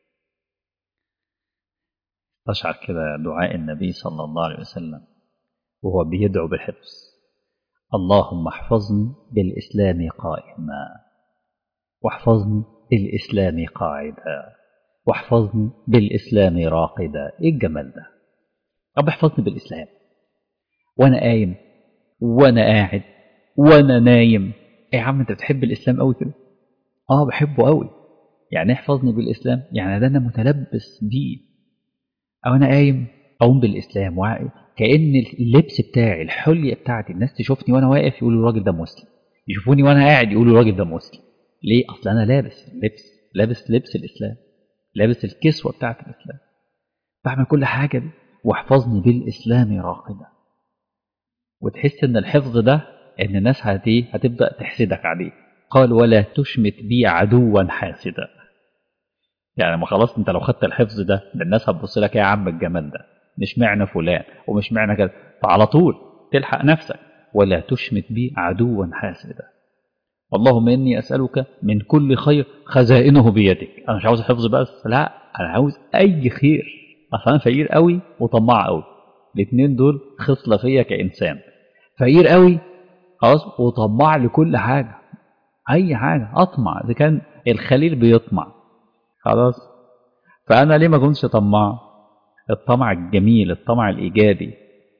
تشعر كده دعاء النبي صلى الله عليه وسلم وهو بيدعو بالحفظ اللهم احفظني بالإسلام قائما واحفظني بالإسلام قاعدا واحفظني بالإسلام راقدا إيه الجمال ده رب احفظني بالإسلام وأنا قايم وأنا قاعد وأنا نايم إيه يا عم أنت بتحب الإسلام قوي كده آه بحبه قوي يعني احفظني بالإسلام يعني ده أنا متلبس بيه أو أنا قايم أقوم بالإسلام كأن اللبس بتاعي الحلية بتاعتي الناس تشوفني وأنا واقف يقولوا الراجل ده مسلم يشوفوني وأنا قاعد يقولوا الراجل ده مسلم ليه؟ أصل أنا لابس اللبس لابس لبس الإسلام لابس الكسوة بتاعت الإسلام بعمل كل حاجة دي واحفظني بالإسلام راقدا وتحس إن الحفظ ده إن الناس هتي هتبدأ تحسدك عليه قال ولا تشمت بي عدوا حاسدا يعني ما خلاص انت لو خدت الحفظ ده ده الناس هتبص لك يا عم الجمال ده مش معنى فلان ومش معنى كده فعلى طول تلحق نفسك ولا تشمت بي عدوا حاسدا اللهم اني اسالك من كل خير خزائنه بيدك انا مش عاوز حفظ بس لا انا عاوز اي خير اصل انا فقير قوي وطماع قوي الاثنين دول خصله فيا كانسان فقير قوي خلاص وطماع لكل حاجه اي حاجه اطمع اذا كان الخليل بيطمع خلاص فانا ليه ما كنتش طماع الطمع الجميل الطمع الايجابي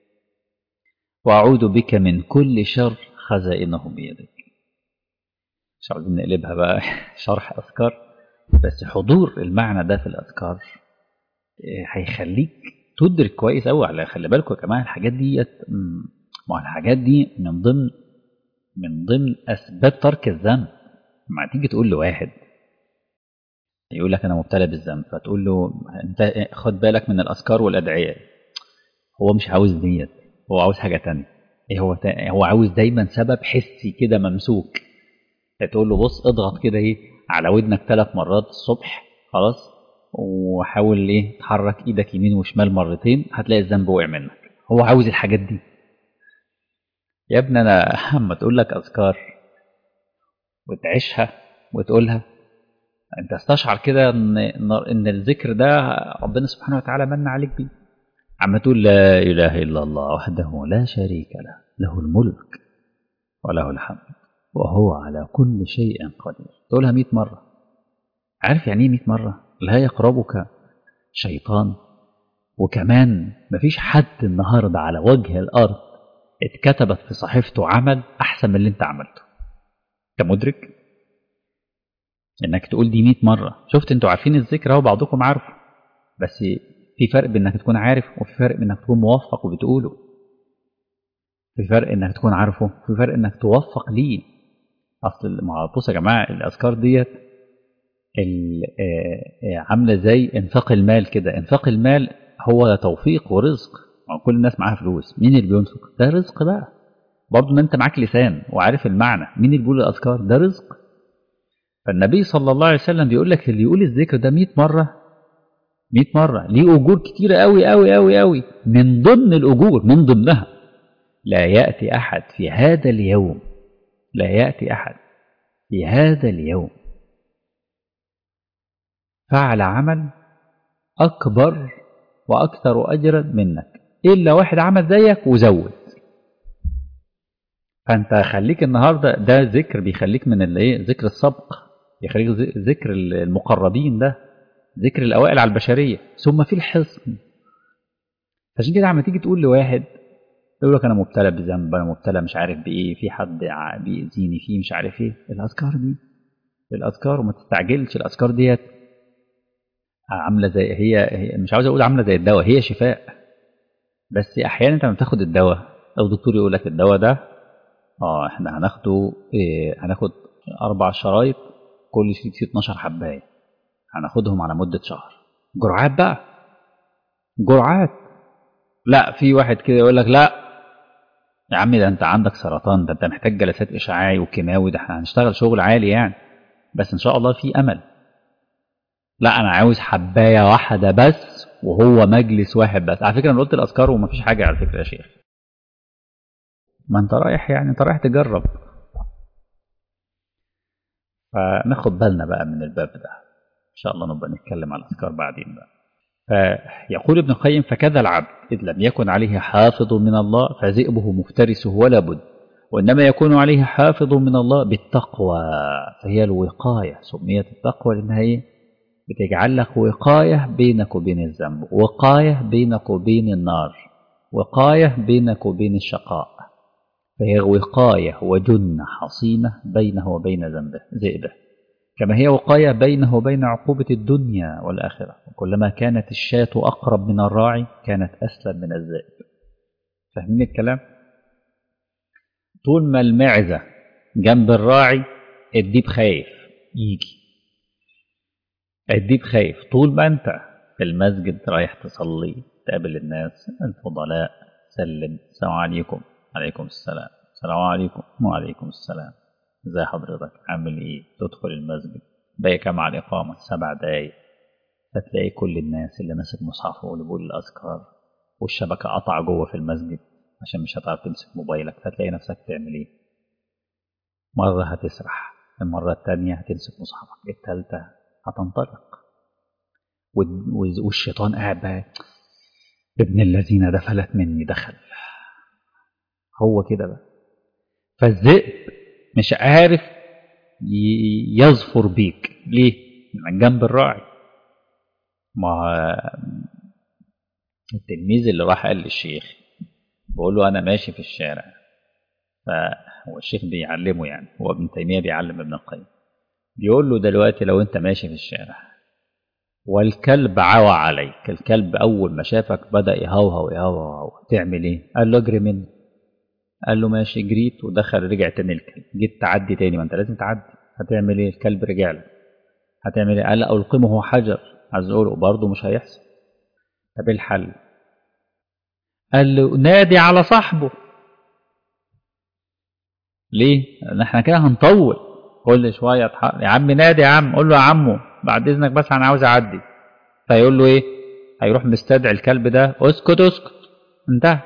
واعوذ بك من كل شر خزائنه بيدك مش عاوزين نقلبها بقى شرح اذكار بس حضور المعنى ده في الاذكار هيخليك تدرك كويس قوي على خلي بالكم يا جماعه الحاجات ديت ما الحاجات دي من ضمن من ضمن اسباب ترك الذنب ما تيجي تقول لواحد يقول لك انا مبتلى بالذنب فتقول له انت خد بالك من الاذكار والادعيه هو مش عاوز ديت هو عاوز حاجه تانية ايه هو تا... هو عاوز دايما سبب حسي كده ممسوك تقول له بص اضغط كده ايه على ودنك ثلاث مرات الصبح خلاص وحاول ايه تحرك ايدك يمين وشمال مرتين هتلاقي الذنب وقع منك هو عاوز الحاجات دي يا ابني انا اما تقول لك اذكار وتعيشها وتقولها انت استشعر كده ان ان الذكر ده ربنا سبحانه وتعالى من عليك بيه عم تقول لا اله الا الله وحده لا شريك له له الملك وله الحمد وهو على كل شيء قدير تقولها 100 مره عارف يعني ايه 100 مره لا يقربك شيطان وكمان مفيش حد النهارده على وجه الارض اتكتبت في صحيفته عمل احسن من اللي انت عملته انت مدرك انك تقول دي 100 مره شفت انتوا عارفين الذكر اهو بعضكم عارفه بس في فرق بين انك تكون عارف وفي فرق بين انك تكون موفق وبتقوله في فرق انك تكون عارفه في فرق انك توفق ليه اصل بصوا يا جماعه الاذكار ديت عامله زي انفاق المال كده انفاق المال هو توفيق ورزق كل الناس معاها فلوس مين اللي بينفق ده رزق بقى برضه ما انت معاك لسان وعارف المعنى مين اللي بيقول الاذكار ده رزق فالنبي صلى الله عليه وسلم بيقول لك اللي يقول الذكر ده 100 مره 100 مره ليه اجور كتيره قوي قوي قوي قوي من ضمن الاجور من ضمنها لا ياتي احد في هذا اليوم لا ياتي احد في هذا اليوم فعل عمل اكبر واكثر اجرا منك الا واحد عمل زيك وزود فانت خليك النهارده ده ذكر بيخليك من الايه ذكر السبق يخليك ذكر المقربين ده ذكر الاوائل على البشريه ثم في الحصن عشان كده عم تيجي تقول لواحد يقول لك انا مبتلى بذنب انا مبتلى مش عارف بايه في حد بيأذيني فيه مش عارف ايه الاذكار دي الاذكار وما تستعجلش الاذكار ديت عامله زي هي, هي مش عاوز اقول عامله زي الدواء هي شفاء بس احيانا انت لما تاخد الدواء او الدكتور يقول لك الدواء ده اه احنا هناخده إيه هناخد اربع شرايط كل شريط فيه 12 حبايه هناخدهم على مده شهر جرعات بقى جرعات لا في واحد كده يقول لك لا يا عم ده انت عندك سرطان ده انت محتاج جلسات اشعاعي وكيماوي ده احنا هنشتغل شغل عالي يعني بس ان شاء الله في امل لا انا عاوز حبايه واحده بس وهو مجلس واحد بس على فكره انا قلت الاذكار ومفيش حاجه على فكره يا شيخ ما انت رايح يعني انت رايح تجرب فناخد بالنا بقى من الباب ده ان شاء الله نبقى نتكلم على الاذكار بعدين بقى فيقول ابن القيم فكذا العبد إذ لم يكن عليه حافظ من الله فذئبه مفترسه ولا بد وإنما يكون عليه حافظ من الله بالتقوى فهي الوقاية سميت التقوى لأنها إيه؟ بتجعل لك وقاية بينك وبين الذنب وقاية بينك وبين النار وقاية بينك وبين الشقاء فهي وقاية وجنة حصينة بينه وبين ذنبه ذئبه كما هي وقاية بينه وبين عقوبة الدنيا والآخرة وكلما كانت الشاة أقرب من الراعي كانت أسلم من الذئب فاهمين الكلام؟ طول ما المعزة جنب الراعي الديب خايف يجي الديب خايف طول ما انت في المسجد رايح تصلي تقابل الناس الفضلاء سلم السلام عليكم عليكم السلام السلام عليكم وعليكم السلام ازي حضرتك عامل ايه تدخل المسجد باقي كام على الإقامة سبع دقايق فتلاقي كل الناس اللي ماسك مصحفه واللي بيقول الأذكار والشبكة قطع جوه في المسجد عشان مش هتعرف تمسك موبايلك فتلاقي نفسك تعمل ايه مرة هتسرح المرة التانية هتمسك مصحفك التالتة هتنطلق والشيطان قاعد بقى ابن الذين ده فلت مني دخل هو كده بقى فالذئب مش عارف يظفر بيك ليه من جنب الراعي ما التلميذ اللي راح قال للشيخ بقول له انا ماشي في الشارع فهو الشيخ بيعلمه يعني هو ابن تيميه بيعلم ابن القيم بيقول له دلوقتي لو انت ماشي في الشارع والكلب عوى عليك الكلب اول ما شافك بدا يهوهو يهوهو تعمل ايه قال له اجري منه قال له ماشي جريت ودخل رجع تاني الكلب جيت تعدي تاني ما انت لازم تعدي هتعمل ايه الكلب رجع لك هتعمل ايه قال القمه حجر عايز اقوله برضه مش هيحصل طب الحل قال له نادي على صاحبه ليه لان احنا كده هنطول كل شويه اتحق... يا عم نادي يا عم قول له يا عمو بعد اذنك بس انا عاوز اعدي فيقول له ايه هيروح مستدعي الكلب ده اسكت اسكت انتهى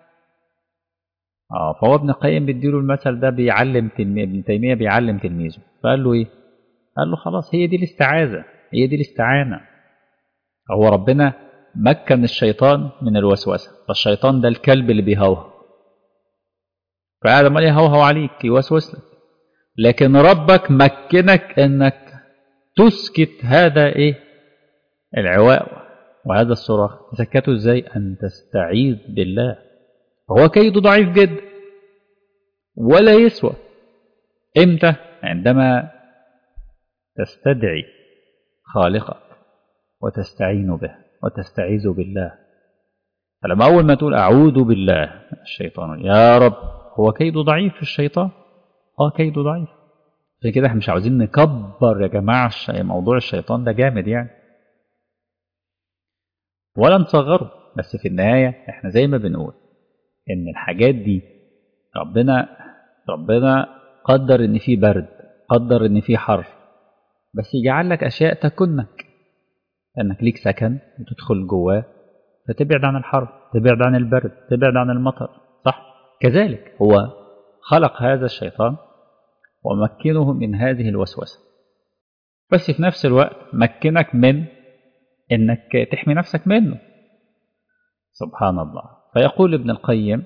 اه فهو ابن القيم بيديله المثل ده بيعلم تلمي... ابن تيميه بيعلم تلميذه فقال له ايه قال له خلاص هي دي الاستعاذه هي دي الاستعانه هو ربنا مكن الشيطان من الوسوسه فالشيطان ده الكلب اللي بيهوهو فقاعد عمال يهوهو عليك يوسوس لك لكن ربك مكنك انك تسكت هذا ايه العواء وهذا الصراخ تسكته ازاي ان تستعيذ بالله فهو كيده ضعيف جدا ولا يسوى امتى عندما تستدعي خالقك وتستعين به وتستعيذ بالله فلما اول ما تقول اعوذ بالله الشيطان يا رب هو كيده ضعيف في الشيطان اه كيده ضعيف عشان كده احنا مش عاوزين نكبر يا جماعه موضوع الشيطان ده جامد يعني ولا نصغره بس في النهايه احنا زي ما بنقول ان الحاجات دي ربنا ربنا قدر ان في برد قدر ان في حر بس يجعل لك اشياء تكنك انك ليك سكن وتدخل جواه فتبعد عن الحر تبعد عن البرد تبعد عن المطر صح كذلك هو خلق هذا الشيطان ومكنه من هذه الوسوسة بس في نفس الوقت مكنك من انك تحمي نفسك منه سبحان الله فيقول ابن القيم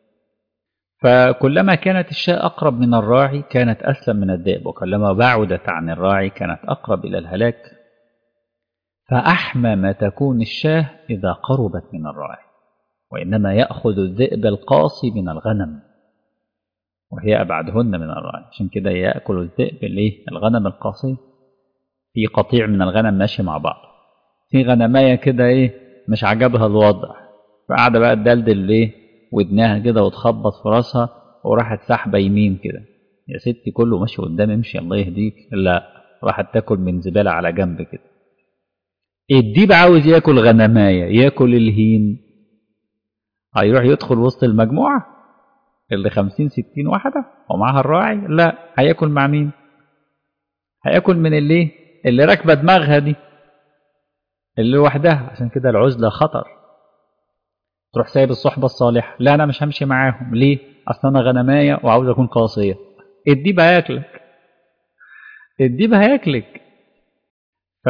فكلما كانت الشاة أقرب من الراعي كانت أسلم من الذئب وكلما بعدت عن الراعي كانت أقرب إلى الهلاك فأحمى ما تكون الشاة إذا قربت من الراعي وإنما يأخذ الذئب القاصي من الغنم وهي أبعدهن من الراعي عشان كده يأكل الذئب الايه الغنم القاصي في قطيع من الغنم ماشي مع بعض في غنماية كده إيه مش عجبها الوضع فقاعدة بقى تدلدل إيه ودناها كده وتخبط في راسها وراحت سحبة يمين كده يا ستي كله ماشي قدام امشي الله يهديك لا راحت تاكل من زبالة على جنب كده الديب عاوز ياكل غنماية ياكل الهين هيروح يدخل وسط المجموعة اللي خمسين ستين واحدة ومعها الراعي لا هياكل مع مين هياكل من اللي اللي راكبة دماغها دي اللي لوحدها عشان كده العزلة خطر تروح سايب الصحبة الصالحة لا أنا مش همشي معاهم ليه أصل أنا غنماية وعاوز أكون قاصية الديب هياكلك الديب هياكلك ف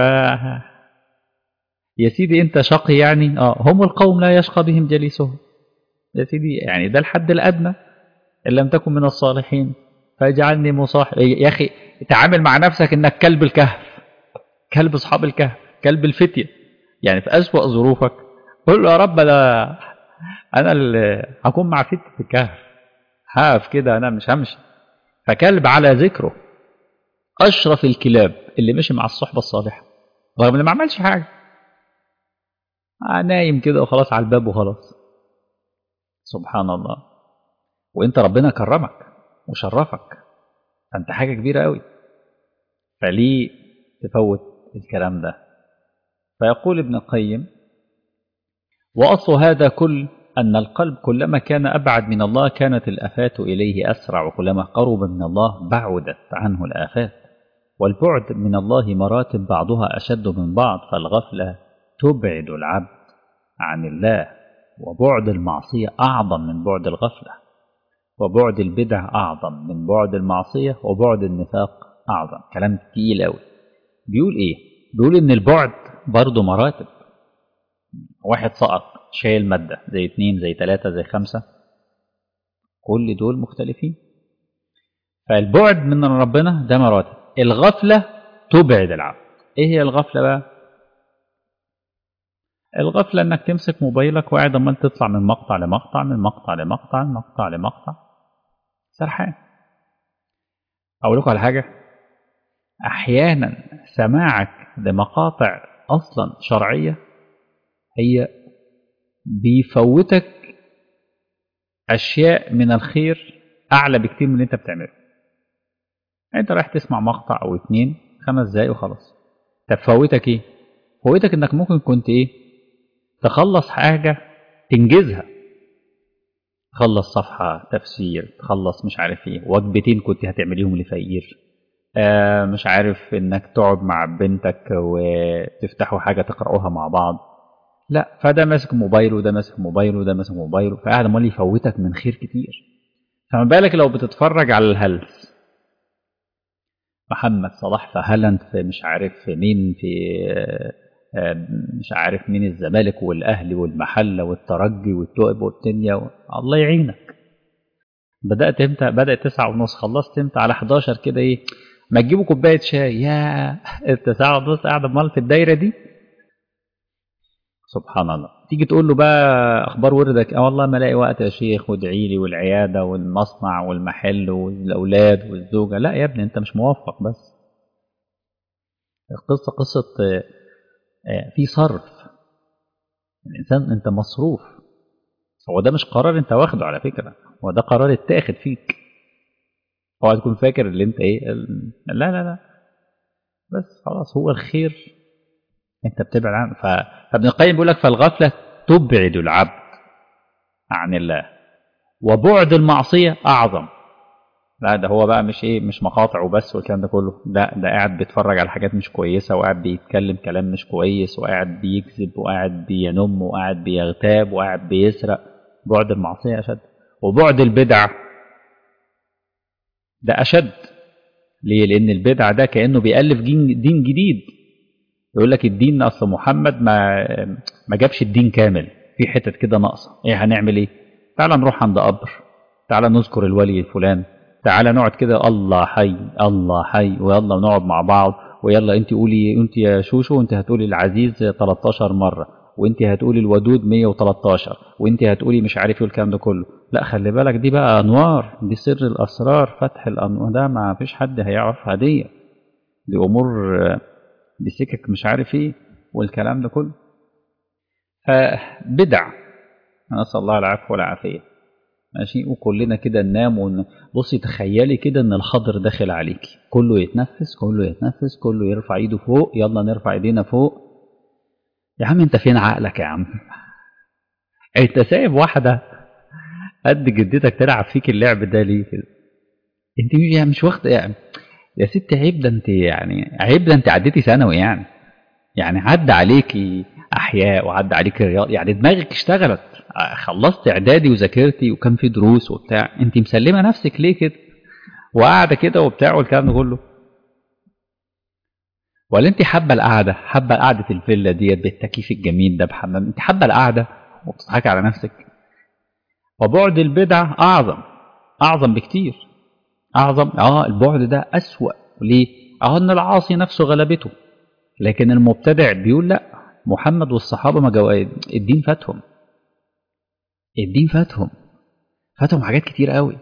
يا سيدي أنت شقي يعني اه هم القوم لا يشقى بهم جليسهم يا سيدي يعني ده الحد الأدنى إن لم تكن من الصالحين فاجعلني مصاحب يا أخي تعامل مع نفسك إنك كلب الكهف كلب أصحاب الكهف كلب الفتية يعني في أسوأ ظروفك قل له يا رب أنا أنا اللي هكون مع فتية الكهف هقف كده أنا مش همشي فكلب على ذكره أشرف الكلاب اللي مشي مع الصحبة الصالحة رغم إنه ما عملش حاجة نايم كده وخلاص على الباب وخلاص سبحان الله وانت ربنا كرمك وشرفك فانت حاجة كبيرة قوي فليه تفوت الكلام ده فيقول ابن القيم وأصل هذا كل أن القلب كلما كان أبعد من الله كانت الآفات إليه أسرع وكلما قرب من الله بعدت عنه الآفات والبعد من الله مراتب بعضها أشد من بعض فالغفلة تبعد العبد عن الله وبعد المعصية أعظم من بعد الغفلة وبعد البدع أعظم من بعد المعصية وبعد النفاق أعظم كلام تقيل أوي بيقول إيه؟ بيقول إن البعد برضه مراتب واحد سقط شايل مادة زي اتنين زي تلاتة زي خمسة كل دول مختلفين فالبعد من ربنا ده مراتب الغفلة تبعد العبد ايه هي الغفلة بقى الغفلة انك تمسك موبايلك وقاعد عمال تطلع من مقطع لمقطع من مقطع لمقطع من مقطع لمقطع سرحان اقول لكم على حاجة احيانا سماعك لمقاطع اصلا شرعية هي بيفوتك اشياء من الخير اعلى بكتير من اللي انت بتعمله انت رايح تسمع مقطع او اتنين خمس دقايق وخلاص طب فوتك ايه فوتك انك ممكن كنت ايه تخلص حاجه تنجزها تخلص صفحه تفسير تخلص مش عارف ايه وجبتين كنت هتعمليهم لفقير آه مش عارف انك تقعد مع بنتك وتفتحوا حاجه تقراوها مع بعض لا فده ماسك موبايله وده ماسك موبايله وده ماسك موبايله فقاعد امال يفوتك من خير كتير فما بالك لو بتتفرج على الهلس محمد صلاح في هالاند في مش عارف في مين في مش عارف مين الزمالك والاهلي والمحله والترجي والتوئب والدنيا و... الله يعينك بدات امتى بدات تسعة ونص خلصت امتى على 11 كده ايه ما تجيبوا كوبايه شاي يا انت ساعه ونص قاعد امال في الدايره دي سبحان الله تيجي تقول له بقى اخبار وردك اه والله ما الاقي وقت يا شيخ وادعي لي والعياده والمصنع والمحل والاولاد والزوجه لا يا ابني انت مش موفق بس القصه قصه في صرف الانسان انت مصروف هو ده مش قرار انت واخده على فكره هو ده قرار اتاخد فيك اوعى تكون فاكر اللي انت ايه لا لا لا بس خلاص هو الخير انت بتبعد عنه فابن القيم بيقول لك فالغفله تبعد العبد عن الله وبعد المعصيه اعظم لا ده هو بقى مش ايه مش مقاطع وبس والكلام ده كله لا ده قاعد بيتفرج على حاجات مش كويسه وقاعد بيتكلم كلام مش كويس وقاعد بيكذب وقاعد بينم وقاعد بيغتاب وقاعد بيسرق بعد المعصيه اشد وبعد البدع ده اشد ليه لان البدع ده كانه بيالف دين جديد يقول لك الدين اصل محمد ما ما جابش الدين كامل في حتت كده ناقصه ايه هنعمل ايه تعال نروح عند قبر تعال نذكر الولي الفلان تعال نقعد كده الله حي الله حي ويلا نقعد مع بعض ويلا انت قولي انت يا شوشو انت هتقولي العزيز 13 مره وانت هتقولي الودود 113 وانت هتقولي مش عارف ايه الكلام ده كله لا خلي بالك دي بقى انوار دي سر الاسرار فتح الانوار ده ما فيش حد هيعرفها دي دي امور بسكك مش عارف ايه والكلام ده كله فبدع نسال الله العفو والعافيه ماشي وكلنا كده ننام ون... بصي تخيلي كده ان الخضر داخل عليكي كله يتنفس كله يتنفس كله يرفع ايده فوق يلا نرفع ايدينا فوق يا عم انت فين عقلك يا عم انت سايب واحده قد جدتك تلعب فيك اللعب ده ليه كده انت مش يعني مش واخده يعني يا ست عيب ده انت يعني عيب ده انت عديتي ثانوي يعني يعني عدى عليكي احياء وعدى عليكي رياض يعني دماغك اشتغلت خلصت اعدادي وذاكرتي وكان في دروس وبتاع انت مسلمه نفسك ليه كده وقاعده كده وبتاع والكلام ده كله ولا انت حابه القعده حابه قعده الفيلا ديت بالتكييف الجميل ده بحمام انت حابه القعده وبتضحكي على نفسك وبعد البدع اعظم اعظم بكتير اعظم اه البعد ده اسوا ليه اه ان العاصي نفسه غلبته لكن المبتدع بيقول لا محمد والصحابه ما جو... الدين فاتهم الدين فاتهم فاتهم حاجات كتير قوي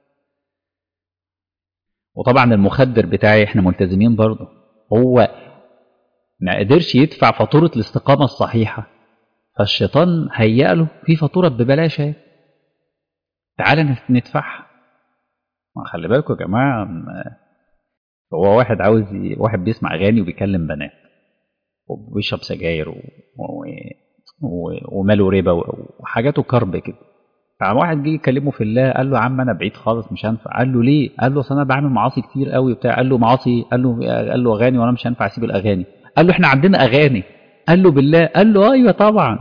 وطبعا المخدر بتاعي احنا ملتزمين برضه هو ما قدرش يدفع فاتورة الاستقامة الصحيحة فالشيطان هيأ له في فاتورة ببلاش اهي تعالى ندفعها خلي بالكم يا جماعة هو واحد عاوز ي... واحد بيسمع أغاني وبيكلم بنات وبيشرب سجاير و... و... و... وماله ربا وحاجاته كرب كده فواحد جه يكلمه في الله قال له يا عم انا بعيد خالص مش هنفع قال له ليه قال له اصل انا بعمل معاصي كتير قوي وبتاع قال له معاصي قال له قال له اغاني وانا مش هينفع اسيب الاغاني قال له احنا عندنا اغاني قال له بالله قال له ايوه طبعا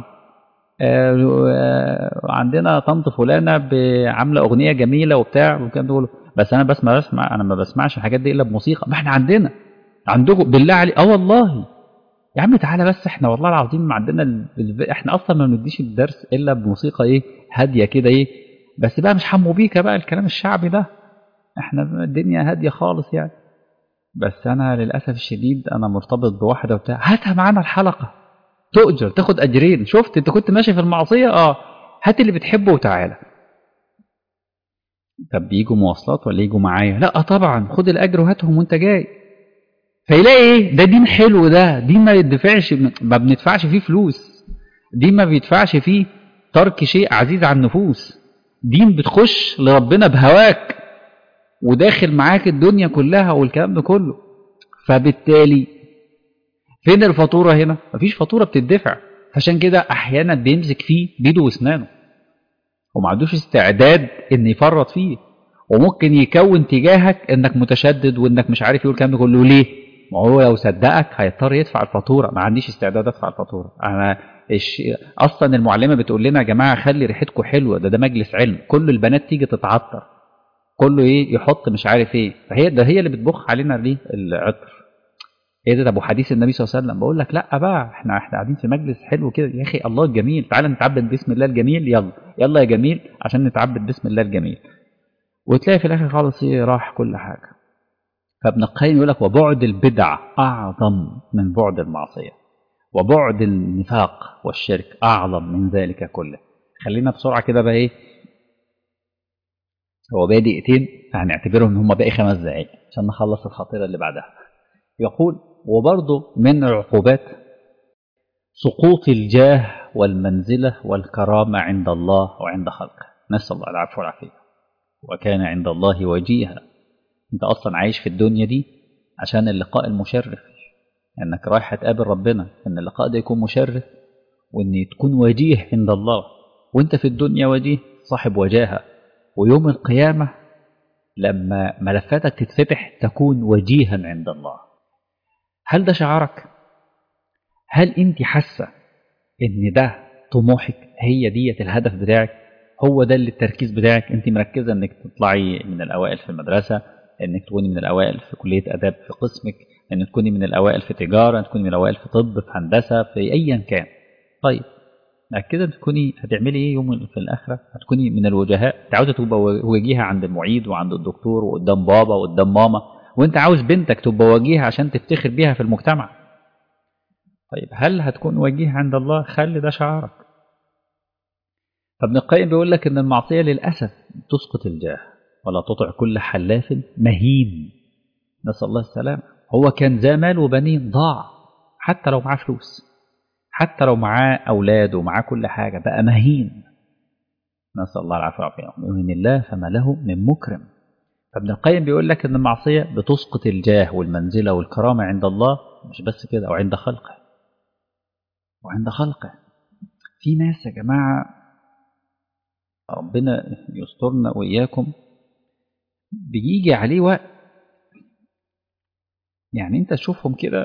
آه عندنا طنط فلانه عامله اغنيه جميله وبتاع والكلام ده كله بس انا بسمع بسمع انا ما بسمعش الحاجات دي الا بموسيقى ما احنا عندنا عندكم بالله عليك اه والله يا عم تعالى بس احنا والله العظيم عندنا ال... احنا اصلا ما بنديش الدرس الا بموسيقى ايه هاديه كده ايه بس بقى مش حمو بيكا بقى الكلام الشعبي ده احنا الدنيا هاديه خالص يعني بس انا للاسف الشديد انا مرتبط بواحده وبتاع هاتها معانا الحلقه تؤجر تاخد اجرين شفت انت كنت ماشي في المعصيه اه هات اللي بتحبه وتعالى طب بيجوا مواصلات ولا يجوا معايا لا طبعا خد الاجر وهاتهم وانت جاي فيلاقي ايه ده دين حلو ده دين ما يدفعش ما بندفعش فيه فلوس دين ما بيدفعش فيه ترك شيء عزيز على النفوس دين بتخش لربنا بهواك وداخل معاك الدنيا كلها والكلام ده كله فبالتالي فين الفاتوره هنا مفيش فاتوره بتدفع عشان كده احيانا بيمسك فيه بيده واسنانه وما عندوش استعداد ان يفرط فيه وممكن يكون تجاهك انك متشدد وانك مش عارف ايه والكلام ده كله ليه ما هو لو صدقك هيضطر يدفع الفاتوره ما عنديش استعداد ادفع الفاتوره انا إش... اصلا المعلمه بتقول لنا يا جماعه خلي ريحتكم حلوه ده ده مجلس علم كل البنات تيجي تتعطر كله ايه يحط مش عارف ايه فهي ده هي اللي بتبخ علينا ليه العطر ايه ده ابو حديث النبي صلى الله عليه وسلم بقول لك لا بقى احنا احنا قاعدين في مجلس حلو كده يا اخي الله الجميل تعالى نتعبد باسم الله الجميل يلا يلا يا جميل عشان نتعبد باسم الله الجميل وتلاقي في الاخر خالص ايه راح كل حاجه فابن القيم يقول لك وبعد البدع اعظم من بعد المعصيه وبعد النفاق والشرك اعظم من ذلك كله خلينا بسرعه كده بقى ايه هو باقي دقيقتين هنعتبرهم ان هم باقي خمس دقايق عشان نخلص الخطيره اللي بعدها يقول وبرضه من العقوبات سقوط الجاه والمنزله والكرامه عند الله وعند خلقه نسال الله العفو والعافيه وكان عند الله وجيها انت اصلا عايش في الدنيا دي عشان اللقاء المشرف انك رايح تقابل ربنا ان اللقاء ده يكون مشرف وان تكون وجيه عند الله وانت في الدنيا وجيه صاحب وجاهه ويوم القيامه لما ملفاتك تتفتح تكون وجيها عند الله هل ده شعارك هل انت حاسه ان ده طموحك هي ديت الهدف بتاعك هو ده اللي التركيز بتاعك انت مركزه انك تطلعي من الاوائل في المدرسه انك تكوني من الاوائل في كليه اداب في قسمك ان تكوني من الاوائل في تجاره تكوني من الاوائل في طب في هندسه في ايا كان طيب كده تكوني هتعملي ايه يوم في الاخره هتكوني من الوجهاء انت عاوزه تبقى وجيهه عند المعيد وعند الدكتور وقدام بابا وقدام ماما وانت عاوز بنتك تبقى وجيهه عشان تفتخر بيها في المجتمع طيب هل هتكون وجيه عند الله خلي ده شعارك فابن القيم بيقول لك ان المعصيه للاسف تسقط الجاه ولا تطع كل حلاف مهين نسال الله السلامه هو كان ذا مال وبنين ضاع حتى لو معاه فلوس حتى لو معاه اولاد ومعاه كل حاجه بقى مهين نسال الله العافيه والعافيه ومن الله فما له من مكرم فابن القيم بيقول لك ان المعصيه بتسقط الجاه والمنزله والكرامه عند الله مش بس كده وعند خلقه وعند خلقه في ناس يا جماعه ربنا يسترنا واياكم بيجي عليه وقت يعني انت تشوفهم كده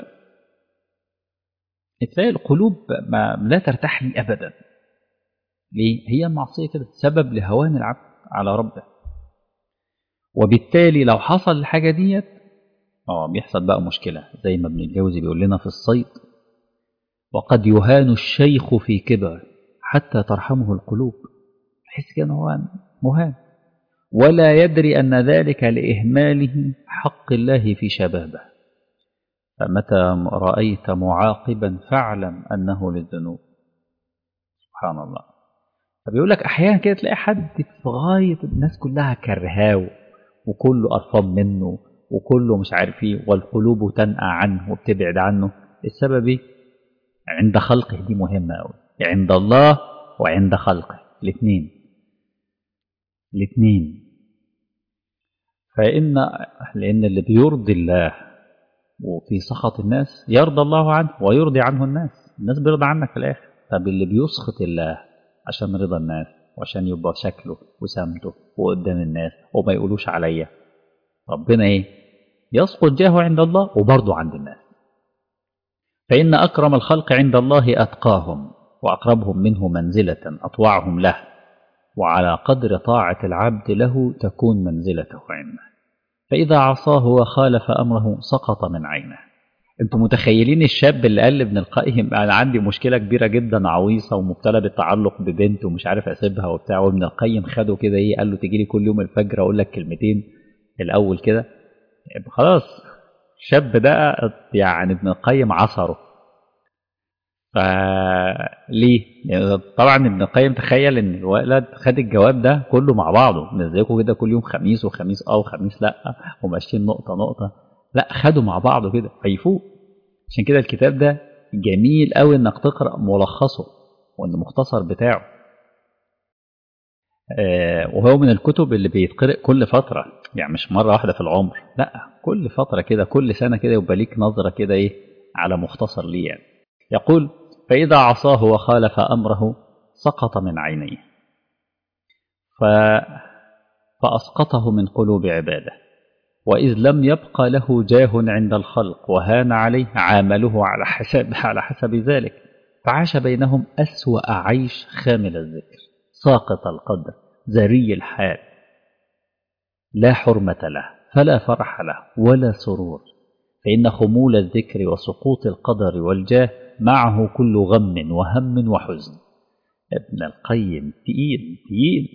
تلاقي القلوب ما لا ترتاح لي ابدا ليه هي المعصيه كده سبب لهوان العبد على ربه وبالتالي لو حصل الحاجه ديت اه بيحصل بقى مشكله زي ما ابن الجوزي بيقول لنا في الصيد وقد يهان الشيخ في كبر حتى ترحمه القلوب تحس كده هو مهان ولا يدري ان ذلك لاهماله حق الله في شبابه فمتى رايت معاقبا فاعلم انه للذنوب سبحان الله فبيقول لك احيانا كده تلاقي حد في غايه الناس كلها كرهاه وكله قرفان منه وكله مش عارف ايه والقلوب تنأى عنه وبتبعد عنه السبب ايه؟ عند خلقه دي مهمه قوي عند الله وعند خلقه الاثنين الاثنين فإن لأن اللي بيرضي الله وفي سخط الناس يرضى الله عنه ويرضي عنه الناس الناس بيرضى عنك في الآخر طب اللي بيسخط الله عشان رضا الناس وعشان يبقى شكله وسمته وقدام الناس وما يقولوش عليا ربنا ايه يسقط جاهه عند الله وبرضه عند الناس فإن أكرم الخلق عند الله أتقاهم وأقربهم منه منزلة أطوعهم له وعلى قدر طاعة العبد له تكون منزلته عنده فإذا عصاه وخالف أمره سقط من عينه انتوا متخيلين الشاب اللي قال لابن القيم انا عندي مشكله كبيره جدا عويصه ومبتلى بالتعلق ببنت ومش عارف اسيبها وبتاع وابن القيم خده كده ايه قال له تيجي لي كل يوم الفجر اقول لك كلمتين الاول كده خلاص الشاب ده يعني ابن القيم عصره فليه؟ يعني طبعا ابن القيم تخيل ان الولد خد الجواب ده كله مع بعضه مزيكوا كده كل يوم خميس وخميس اه وخميس لا وماشيين نقطه نقطه لا خدوا مع بعضه كده فيفوق عشان كده الكتاب ده جميل قوي انك تقرا ملخصه وان المختصر بتاعه آه وهو من الكتب اللي بيتقرأ كل فترة يعني مش مرة واحدة في العمر لا كل فترة كده كل سنة كده يبقى ليك نظرة كده ايه على مختصر ليه يعني يقول فإذا عصاه وخالف أمره سقط من عينيه ف... فأسقطه من قلوب عباده وإذ لم يبق له جاه عند الخلق وهان عليه عامله على حسب على حسب ذلك فعاش بينهم أسوأ عيش خامل الذكر ساقط القدر زري الحال لا حرمة له فلا فرح له ولا سرور فإن خمول الذكر وسقوط القدر والجاه معه كل غم وهم وحزن ابن القيم تقيل تقيل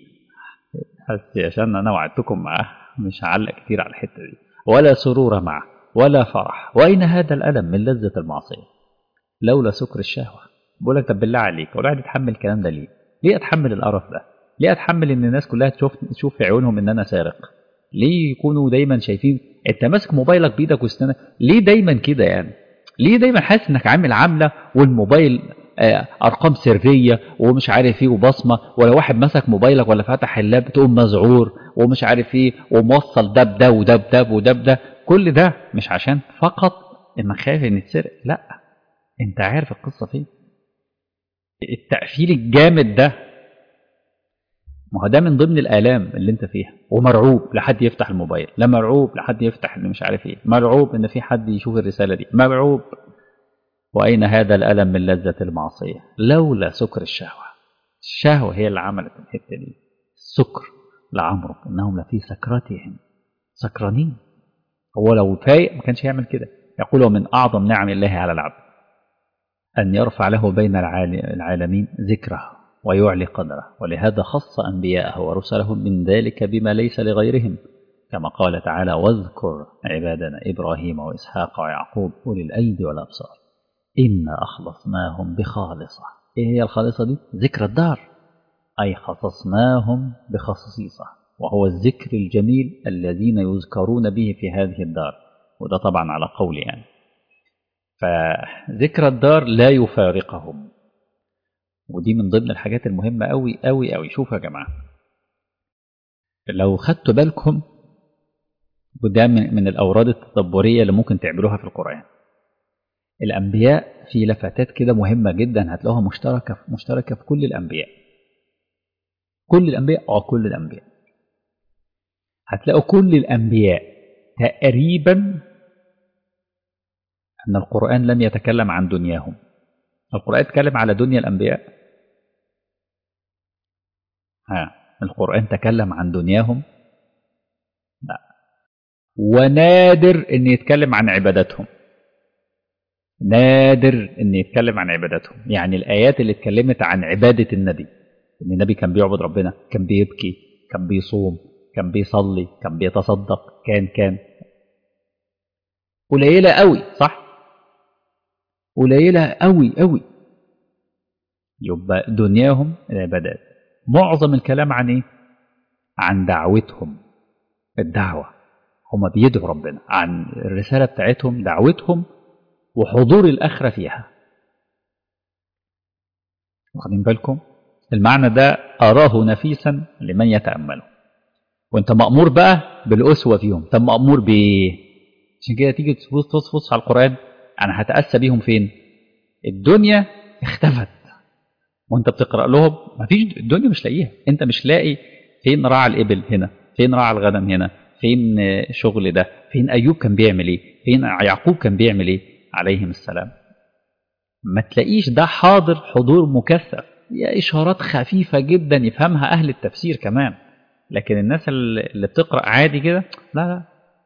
بس عشان أنا وعدتكم معاه مش هعلق كتير على الحتة دي ولا سرور معه ولا فرح وأين هذا الألم من لذة المعصية لولا سكر الشهوة بقول لك طب بالله عليك ولا اتحمل الكلام ده ليه ليه اتحمل القرف ده ليه اتحمل ان الناس كلها تشوف تشوف في عيونهم ان انا سارق ليه يكونوا دايما شايفين انت ماسك موبايلك بايدك وسنانك ليه دايما كده يعني ليه دايما حاسس انك عامل عامله والموبايل ارقام سريه ومش عارف ايه وبصمه ولا واحد مسك موبايلك ولا فتح اللاب تقوم مذعور ومش عارف ايه وموصل ده بده وده بده وده بده كل ده مش عشان فقط انك خايف ان تسرق لا انت عارف القصه فين التقفيل الجامد ده ما هو ده من ضمن الآلام اللي انت فيها ومرعوب لحد يفتح الموبايل لا مرعوب لحد يفتح اللي مش عارف ايه مرعوب ان في حد يشوف الرسالة دي مرعوب وأين هذا الألم من لذة المعصية لولا سكر الشهوة الشهوة هي اللي عملت الحتة دي السكر لعمرك إنهم لفي سكرتهم سكرانين هو لو فايق ما كانش يعمل كده يقول ومن أعظم نعم الله على العبد أن يرفع له بين العالمين ذكره ويعلي قدره ولهذا خص أنبياءه ورسله من ذلك بما ليس لغيرهم كما قال تعالى واذكر عبادنا إبراهيم وإسحاق ويعقوب أولي الأيدي والأبصار إنا أخلصناهم بخالصة إيه هي الخالصة دي؟ ذكر الدار أي خصصناهم بخصيصة وهو الذكر الجميل الذين يذكرون به في هذه الدار وده طبعا على قول يعني فذكر الدار لا يفارقهم ودي من ضمن الحاجات المهمة أوي أوي أوي شوفوا يا جماعة لو خدتوا بالكم وده من الأوراد التدبرية اللي ممكن تعملوها في القرآن الأنبياء في لفتات كده مهمة جدا هتلاقوها مشتركة في مشتركة في كل الأنبياء كل الأنبياء أه كل الأنبياء هتلاقوا كل الأنبياء تقريبا أن القرآن لم يتكلم عن دنياهم القرآن اتكلم على دنيا الأنبياء ها القرآن تكلم عن دنياهم لا ونادر أن يتكلم عن عبادتهم نادر أن يتكلم عن عبادتهم يعني الآيات اللي اتكلمت عن عبادة النبي أن النبي كان بيعبد ربنا كان بيبكي كان بيصوم كان بيصلي كان بيتصدق كان كان قليلة قوي صح قليلة قوي قوي يبقى دنياهم العبادات معظم الكلام عن ايه عن دعوتهم الدعوة هم بيدعوا ربنا عن الرسالة بتاعتهم دعوتهم وحضور الآخرة فيها واخدين بالكم المعنى ده أراه نفيسا لمن يتأمله وانت مأمور بقى بالأسوة فيهم طب مأمور بإيه عشان كده تيجي تبص تبص على القرآن أنا هتأسى بيهم فين الدنيا اختفت وانت بتقرأ لهم مفيش الدنيا مش لاقيها انت مش لاقي فين راعى الإبل هنا فين راعى الغنم هنا فين شغل ده فين أيوب كان بيعمل ايه فين يعقوب كان بيعمل ايه عليهم السلام ما تلاقيش ده حاضر حضور مكثف هي إشارات خفيفة جدا يفهمها أهل التفسير كمان لكن الناس اللي بتقرأ عادي كده لا لا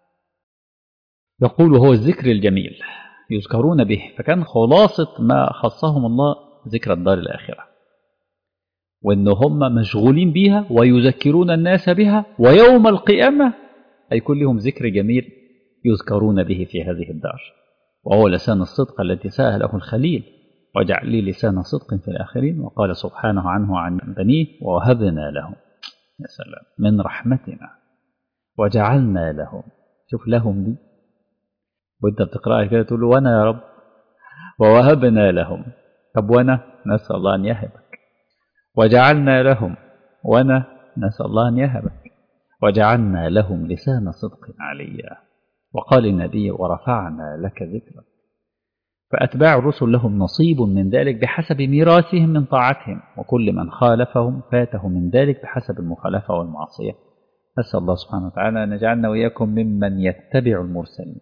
يقول هو الذكر الجميل يذكرون به فكان خلاصة ما خصهم الله ذكر الدار الآخرة وإن هم مشغولين بها ويذكرون الناس بها ويوم القيامة هيكون لهم ذكر جميل يذكرون به في هذه الدار وهو لسان الصدق التي سأله الخليل واجعل لي لسان صدق في الآخرين وقال سبحانه عنه عن بنيه ووهبنا لهم يا سلام من رحمتنا وجعلنا لهم شوف لهم دي وانت بتقرأها كده تقول وانا يا رب ووهبنا لهم طب وانا نسأل الله أن يهبك وجعلنا لهم وانا نسأل الله أن يهبك وجعلنا لهم لسان صدق عليا وقال النبي ورفعنا لك ذكرك فأتباع الرسل لهم نصيب من ذلك بحسب ميراثهم من طاعتهم وكل من خالفهم فاته من ذلك بحسب المخالفة والمعصية أسأل الله سبحانه وتعالى أن يجعلنا وإياكم ممن يتبع المرسلين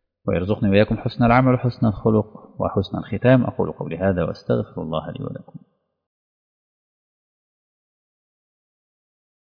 ويرزقني وإياكم حسن العمل وحسن الخلق وحسن الختام أقول قولي هذا وأستغفر الله لي ولكم